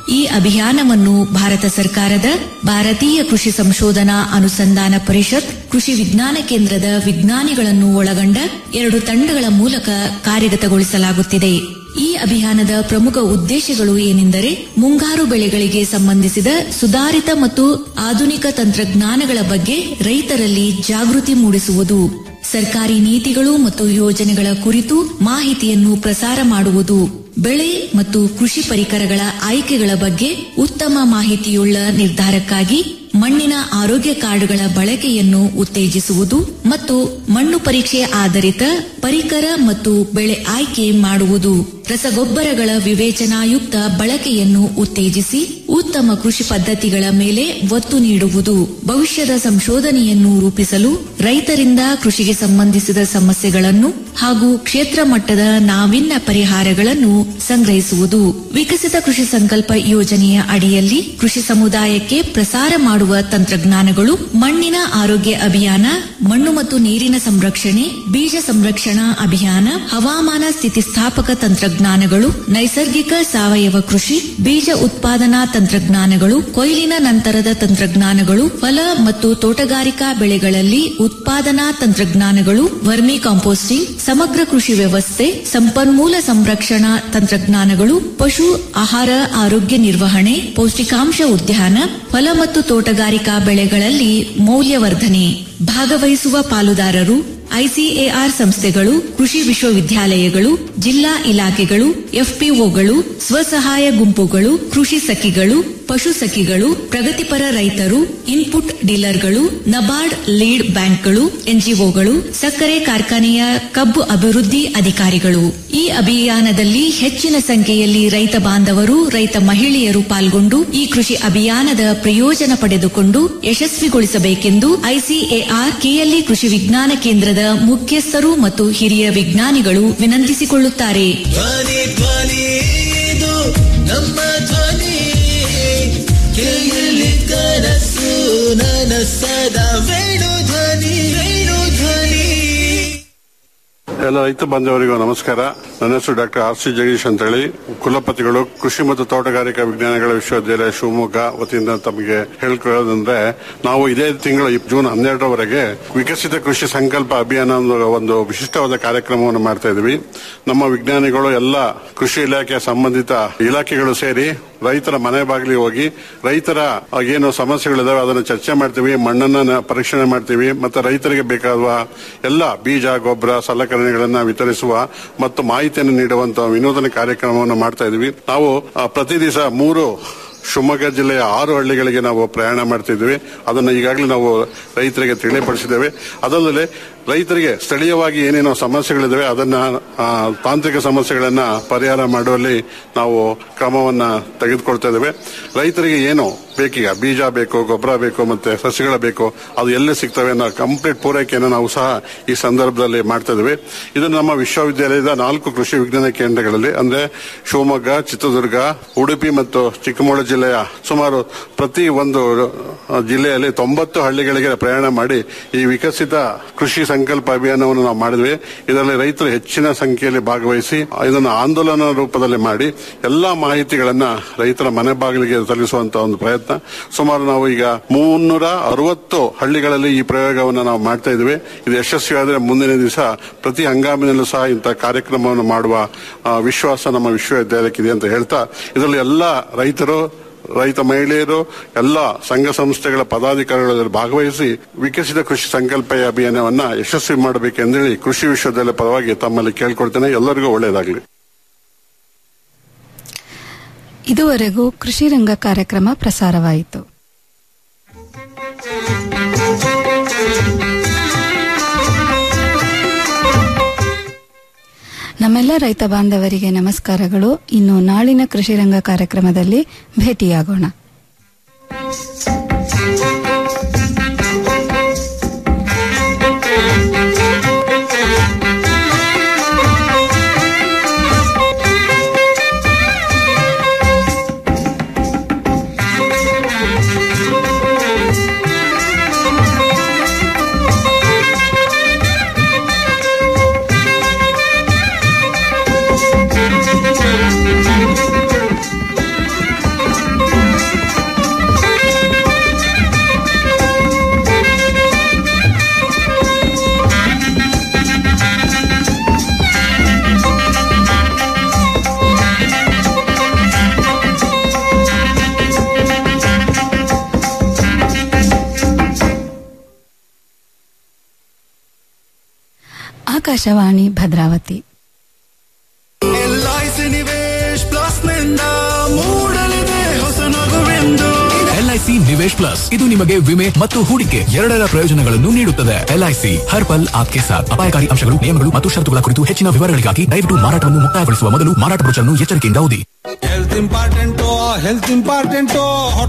ಈ ಅಭಿಯಾನವನ್ನು ಭಾರತ ಸರ್ಕಾರದ ಭಾರತೀಯ ಕೃಷಿ ಸಂಶೋಧನಾ ಅನುಸಂಧಾನ ಪರಿಷತ್ ಕೃಷಿ ವಿಜ್ಞಾನ ಕೇಂದ್ರದ ವಿಜ್ಞಾನಿಗಳನ್ನು ಒಳಗೊಂಡ ಎರಡು ತಂಡಗಳ ಮೂಲಕ ಕಾರ್ಯಗತಗೊಳಿಸಲಾಗುತ್ತಿದೆ ಈ ಅಭಿಯಾನದ ಪ್ರಮುಖ ಉದ್ದೇಶಗಳು ಏನೆಂದರೆ ಮುಂಗಾರು ಬೆಳೆಗಳಿಗೆ ಸಂಬಂಧಿಸಿದ ಸುಧಾರಿತ ಮತ್ತು ಆಧುನಿಕ ತಂತ್ರಜ್ಞಾನಗಳ ಬಗ್ಗೆ ರೈತರಲ್ಲಿ ಜಾಗೃತಿ ಮೂಡಿಸುವುದು ಸರ್ಕಾರಿ ನೀತಿಗಳು ಮತ್ತು ಯೋಜನೆಗಳ ಕುರಿತು ಮಾಹಿತಿಯನ್ನು ಪ್ರಸಾರ ಮಾಡುವುದು ಬೆಳೆ ಮತ್ತು ಕೃಷಿ ಪರಿಕರಗಳ ಆಯ್ಕೆಗಳ ಬಗ್ಗೆ ಉತ್ತಮ ಮಾಹಿತಿಯುಳ್ಳ ನಿರ್ಧಾರಕ್ಕಾಗಿ ಮಣ್ಣಿನ ಆರೋಗ್ಯ ಕಾರ್ಡುಗಳ ಬಳಕೆಯನ್ನು ಉತ್ತೇಜಿಸುವುದು ಮತ್ತು ಮಣ್ಣು ಪರೀಕ್ಷೆ ಆಧಾರಿತ ಪರಿಕರ ಮತ್ತು ಬೆಳೆ ಆಯ್ಕೆ ಮಾಡುವುದು ರಸಗೊಬ್ಬರಗಳ ವಿವೇಚನಾಯುಕ್ತ ಬಳಕೆಯನ್ನು ಉತ್ತೇಜಿಸಿ ಉತ್ತಮ ಕೃಷಿ ಪದ್ಧತಿಗಳ ಮೇಲೆ ಒತ್ತು ನೀಡುವುದು ಭವಿಷ್ಯದ ಸಂಶೋಧನೆಯನ್ನು ರೂಪಿಸಲು ರೈತರಿಂದ ಕೃಷಿಗೆ ಸಂಬಂಧಿಸಿದ ಸಮಸ್ಯೆಗಳನ್ನು ಹಾಗೂ ಕ್ಷೇತ್ರ ಮಟ್ಟದ ನಾವಿನ್ಯ ಪರಿಹಾರಗಳನ್ನು ಸಂಗ್ರಹಿಸುವುದು ವಿಕಸಿತ ಕೃಷಿ ಸಂಕಲ್ಪ ಯೋಜನೆಯ ಅಡಿಯಲ್ಲಿ ಕೃಷಿ ಸಮುದಾಯಕ್ಕೆ ಪ್ರಸಾರ ಮಾಡುವ ತಂತ್ರಜ್ಞಾನಗಳು ಮಣ್ಣಿನ ಆರೋಗ್ಯ ಅಭಿಯಾನ ಮಣ್ಣು ಮತ್ತು ನೀರಿನ ಸಂರಕ್ಷಣೆ ಬೀಜ ಸಂರಕ್ಷಣಾ ಅಭಿಯಾನ ಹವಾಮಾನ ಸ್ಥಿತಿಸ್ಥಾಪಕ ತಂತ್ರಜ್ಞಾನಗಳು ನೈಸರ್ಗಿಕ ಸಾವಯವ ಕೃಷಿ ಬೀಜ ಉತ್ಪಾದನಾ ತಂತ್ರಜ್ಞಾನಗಳು ಕೊಯ್ಲಿನ ನಂತರದ ತಂತ್ರಜ್ಞಾನಗಳು ಫಲ ಮತ್ತು ತೋಟಗಾರಿಕಾ ಬೆಳೆಗಳಲ್ಲಿ ಉತ್ಪಾದನಾ ತಂತ್ರಜ್ಞಾನಗಳು ವರ್ಮಿ ಕಾಂಪೋಸ್ಟಿಂಗ್ ಸಮಗ್ರ ಕೃಷಿ ವ್ಯವಸ್ಥೆ ಸಂಪನ್ಮೂಲ ಸಂರಕ್ಷಣಾ ತಂತ್ರಜ್ಞಾನಗಳು ಪಶು ಆಹಾರ ಆರೋಗ್ಯ ನಿರ್ವಹಣೆ ಪೌಷ್ಟಿಕಾಂಶ ಉದ್ಯಾನ ಫಲ ಮತ್ತು ತೋಟಗಾರಿಕಾ ಬೆಳೆಗಳಲ್ಲಿ ಮೌಲ್ಯವರ್ಧನೆ ಭಾಗವಹಿಸುವ ಪಾಲುದಾರರು ಐಸಿಎಆರ್ ಸಂಸ್ಥೆಗಳು ಕೃಷಿ ವಿಶ್ವವಿದ್ಯಾಲಯಗಳು ಜಿಲ್ಲಾ ಇಲಾಖೆಗಳು ಎಫ್ಪಿಒಗಳು ಸ್ವಸಹಾಯ ಗುಂಪುಗಳು ಕೃಷಿ ಸಖಿಗಳು ಪಶು ಸಖಿಗಳು ಪ್ರಗತಿಪರ ರೈತರು ಇನ್ಪುಟ್ ಡೀಲರ್ಗಳು ನಬಾರ್ಡ್ ಲೀಡ್ ಬ್ಯಾಂಕ್ಗಳು ಎನ್ಜಿಒಗಳು ಸಕ್ಕರೆ ಕಾರ್ಖಾನೆಯ ಕಬ್ಬು ಅಭಿವೃದ್ಧಿ ಅಧಿಕಾರಿಗಳು ಈ ಅಭಿಯಾನದಲ್ಲಿ ಹೆಚ್ಚಿನ ಸಂಖ್ಯೆಯಲ್ಲಿ ರೈತ ಬಾಂಧವರು ರೈತ ಮಹಿಳೆಯರು ಪಾಲ್ಗೊಂಡು ಈ ಕೃಷಿ ಅಭಿಯಾನದ ಪ್ರಯೋಜನ ಪಡೆದುಕೊಂಡು ಯಶಸ್ವಿಗೊಳಿಸಬೇಕೆಂದು ಐಸಿಎಆರ್ ಕೆಎಲ್ಇ ಕೃಷಿ ವಿಜ್ಞಾನ ಕೇಂದ್ರದ ಮುಖ್ಯಸ್ಥರು ಮತ್ತು ಹಿರಿಯ ವಿಜ್ಞಾನಿಗಳು ವಿನಂತಿಸಿಕೊಳ್ಳುತ್ತಾರೆ ಧ್ವನಿ ಧ್ವನಿ ಇದು ನಮ್ಮ ಧ್ವನಿ ಕೇಳಿ ಕನಸು ನನಸದ ವೇಣು ಧ್ವನಿ ವೇಣು ಧ್ವನಿ ಎಲ್ಲ ರೈತ ಬಾಂಧವರಿಗೂ ನಮಸ್ಕಾರ ನನ್ನ ಹೆಸರು ಡಾಕ್ಟರ್ ಆರ್ ಸಿ ಜಗದೀಶ್ ಅಂತೇಳಿ ಕುಲಪತಿಗಳು ಕೃಷಿ ಮತ್ತು ತೋಟಗಾರಿಕಾ ವಿಜ್ಞಾನಗಳ ವಿಶ್ವವಿದ್ಯಾಲಯ ಶಿವಮೊಗ್ಗ ವತಿಯಿಂದ ತಮಗೆ ಹೇಳ್ಕೊಳ್ಳೋದಂದ್ರೆ ನಾವು ಇದೇ ತಿಂಗಳು ಜೂನ್ ಹನ್ನೆರಡರವರೆಗೆ ವಿಕಸಿತ ಕೃಷಿ ಸಂಕಲ್ಪ ಅಭಿಯಾನ ಅನ್ನೋ ಒಂದು ವಿಶಿಷ್ಟವಾದ ಕಾರ್ಯಕ್ರಮವನ್ನು ಮಾಡ್ತಾ ಇದ್ವಿ ನಮ್ಮ ವಿಜ್ಞಾನಿಗಳು ಎಲ್ಲ ಕೃಷಿ ಇಲಾಖೆಯ ಸಂಬಂಧಿತ ಇಲಾಖೆಗಳು ಸೇರಿ ರೈತರ ಮನೆ ಬಾಗಿಲಿಗೆ ಹೋಗಿ ರೈತರ ಏನು ಸಮಸ್ಯೆಗಳಿದಾವೆ ಅದನ್ನು ಚರ್ಚೆ ಮಾಡ್ತೀವಿ ಮಣ್ಣನ್ನ ನ- ಪರೀಕ್ಷಣೆ ಮಾಡ್ತೀವಿ ಮತ್ತೆ ರೈತರಿಗೆ ಬೇಕಾಗುವ ಎಲ್ಲ ಬೀಜ ಗೊಬ್ಬರ ಸಲಕರಣೆಗಳನ್ನ ವಿತರಿಸುವ ಮತ್ತು ಮಾಹಿತಿಯನ್ನು ನೀಡುವಂತಹ ವಿನೂತನ ಕಾರ್ಯಕ್ರಮವನ್ನು ಮಾಡ್ತಾ ಇದ್ವಿ ನಾವು ಆ, ಪ್ರತಿ ದಿವಸ ಮೂರು ಶಿವಮೊಗ್ಗ ಜಿಲ್ಲೆಯ ಆರು ಹಳ್ಳಿಗಳಿಗೆ ನಾವು ಪ್ರಯಾಣ ಮಾಡ್ತಿದ್ವಿ ಅದನ್ನು ಈಗಾಗಲೇ ನಾವು ರೈತರಿಗೆ ತಿಳಿಪಡಿಸಿದ್ದೇವೆ ಅದಲ್ಲದೆ ರೈತರಿಗೆ ಸ್ಥಳೀಯವಾಗಿ ಏನೇನೋ ಸಮಸ್ಯೆಗಳಿದಾವೆ ಅದನ್ನ ಆ, ತಾಂತ್ರಿಕ ಸಮಸ್ಯೆಗಳನ್ನ ಪರಿಹಾರ ಮಾಡುವಲ್ಲಿ ನಾವು ಕ್ರಮವನ್ನ ತೆಗೆದುಕೊಳ್ತಾ ಇದ್ದೇವೆ ರೈತರಿಗೆ ಏನು ಬೇಕೀಗ ಬೀಜ ಬೇಕು ಗೊಬ್ಬರ ಬೇಕು ಮತ್ತೆ ಸಸಿಗಳ ಬೇಕು ಅದು ಎಲ್ಲಿ ಸಿಗ್ತವೆ ಅನ್ನೋ ಕಂಪ್ಲೀಟ್ ಪೂರೈಕೆಯನ್ನು ನಾವು ಸಹ ಈ ಸಂದರ್ಭದಲ್ಲಿ ಮಾಡ್ತಾ ಇದ್ದೇವೆ ಇದು ನಮ್ಮ ವಿಶ್ವವಿದ್ಯಾಲಯದ ನಾಲ್ಕು ಕೃಷಿ ವಿಜ್ಞಾನ ಕೇಂದ್ರಗಳಲ್ಲಿ ಅಂದ್ರೆ ಶಿವಮೊಗ್ಗ ಚಿತ್ರದುರ್ಗ ಉಡುಪಿ ಮತ್ತು ಚಿಕ್ಕಮಗಳೂರು ಜಿಲ್ಲೆಯ ಸುಮಾರು ಪ್ರತಿ ಒಂದು ಆ, ಜಿಲ್ಲೆಯಲ್ಲಿ ತೊಂಬತ್ತು ಹಳ್ಳಿಗಳಿಗೆ ಪ್ರಯಾಣ ಮಾಡಿ ಈ ವಿಕಸಿತ ಕೃಷಿ ಸಂಕಲ್ಪ ಅಭಿಯಾನವನ್ನು ನಾವು ಮಾಡಿದ್ವಿ ಇದರಲ್ಲಿ ರೈತರು ಹೆಚ್ಚಿನ ಸಂಖ್ಯೆಯಲ್ಲಿ ಭಾಗವಹಿಸಿ ಇದನ್ನು ಆಂದೋಲನ ರೂಪದಲ್ಲಿ ಮಾಡಿ ಎಲ್ಲಾ ಮಾಹಿತಿಗಳನ್ನ ರೈತರ ಮನೆ ಬಾಗಿಲಿಗೆ ತಲುಪಿಸುವಂತ ಒಂದು ಪ್ರಯತ್ನ ಸುಮಾರು ನಾವು ಈಗ ಮುನ್ನೂರ ಅರವತ್ತು ಹಳ್ಳಿಗಳಲ್ಲಿ ಈ ಪ್ರಯೋಗವನ್ನು ನಾವು ಮಾಡ್ತಾ ಇದ್ವಿ ಇದು ಯಶಸ್ವಿಯಾದರೆ ಮುಂದಿನ ದಿವಸ ಪ್ರತಿ ಹಂಗಾಮಿನಲ್ಲೂ ಸಹ ಇಂಥ ಕಾರ್ಯಕ್ರಮವನ್ನು ಮಾಡುವ ಆ, ವಿಶ್ವಾಸ ನಮ್ಮ ವಿಶ್ವವಿದ್ಯಾಲಯಕ್ಕಿದೆ ಅಂತ ಹೇಳ್ತಾ ಇದರಲ್ಲಿ ಎಲ್ಲ ರೈತರು ರೈತ ಮಹಿಳೆಯರು ಎಲ್ಲ ಸಂಘ ಸಂಸ್ಥೆಗಳ ಪದಾಧಿಕಾರಿಗಳು ಇದರಲ್ಲಿ ಭಾಗವಹಿಸಿ ವಿಕಸಿತ ಕೃಷಿ ಸಂಕಲ್ಪ ಅಭಿಯಾನವನ್ನ ಯಶಸ್ವಿ ಮಾಡಬೇಕೆಂದೇಳಿ ಕೃಷಿ ವಿಶ್ವವಿದ್ಯಾಲಯ ಪರವಾಗಿ ತಮ್ಮಲ್ಲಿ ಕೇಳ್ಕೊಳ್ತೇನೆ ಎಲ್ಲರಿಗೂ ಒಳ್ಳೆಯದಾಗಲಿ ಇದುವರೆಗೂ ಕೃಷಿ ರಂಗ ಕಾರ್ಯಕ್ರಮ ಪ್ರಸಾರವಾಯಿತು ನಮ್ಮೆಲ್ಲ ರೈತ ಬಾಂಧವರಿಗೆ ನಮಸ್ಕಾರಗಳು ಇನ್ನು ನಾಳಿನ ಕೃಷಿ ರಂಗ ಕಾರ್ಯಕ್ರಮದಲ್ಲಿ ಭೇಟಿಯಾಗೋಣ ಆಕಾಶವಾಣಿ ಭದ್ರಾವತಿ ಎಲ್ಐಸಿ ನಿವೇಶ್ ಪ್ಲಸ್ ನಿಂದ ಮೂಡಲಿದೆ ಹೊಸ ನಗುವೆಂದು ಎಲ್ಐಸಿ ನಿವೇಶ್ ಪ್ಲಸ್ ಇದು ನಿಮಗೆ ವಿಮೆ ಮತ್ತು ಹೂಡಿಕೆ ಎರಡರ ಪ್ರಯೋಜನಗಳನ್ನು ನೀಡುತ್ತದೆ ಎಲ್ಐಸಿ ಹರ್ ಪಲ್ ಆಪ್ಕೆ ಸಾಥ್ ಅಪಾಯಕಾರಿ ಅಂಶಗಳು ನಿಯಮಗಳು ಮತ್ತು ಷರತ್ತುಗಳ ಕುರಿತು ಹೆಚ್ಚಿನ ವಿವರಗಳಿಗಾಗಿ ದಯವಿಟ್ಟು ಮಾರಾಟವನ್ನು ಮುಕ್ತಾಯಗೊಳಿಸುವ ಮೊದಲು ಮಾರಾಟ ಬ್ರೋಚರ್ನ್ನು ಎಚ್ಚರಿಕೆಯಿಂದ ಓದಿ ಹೆಲ್ತ್ ಇಂಪಾರ್ಟೆಂಟು ಹೆಲ್ತ್ ಇಂಪಾರ್ಟೆಂಟು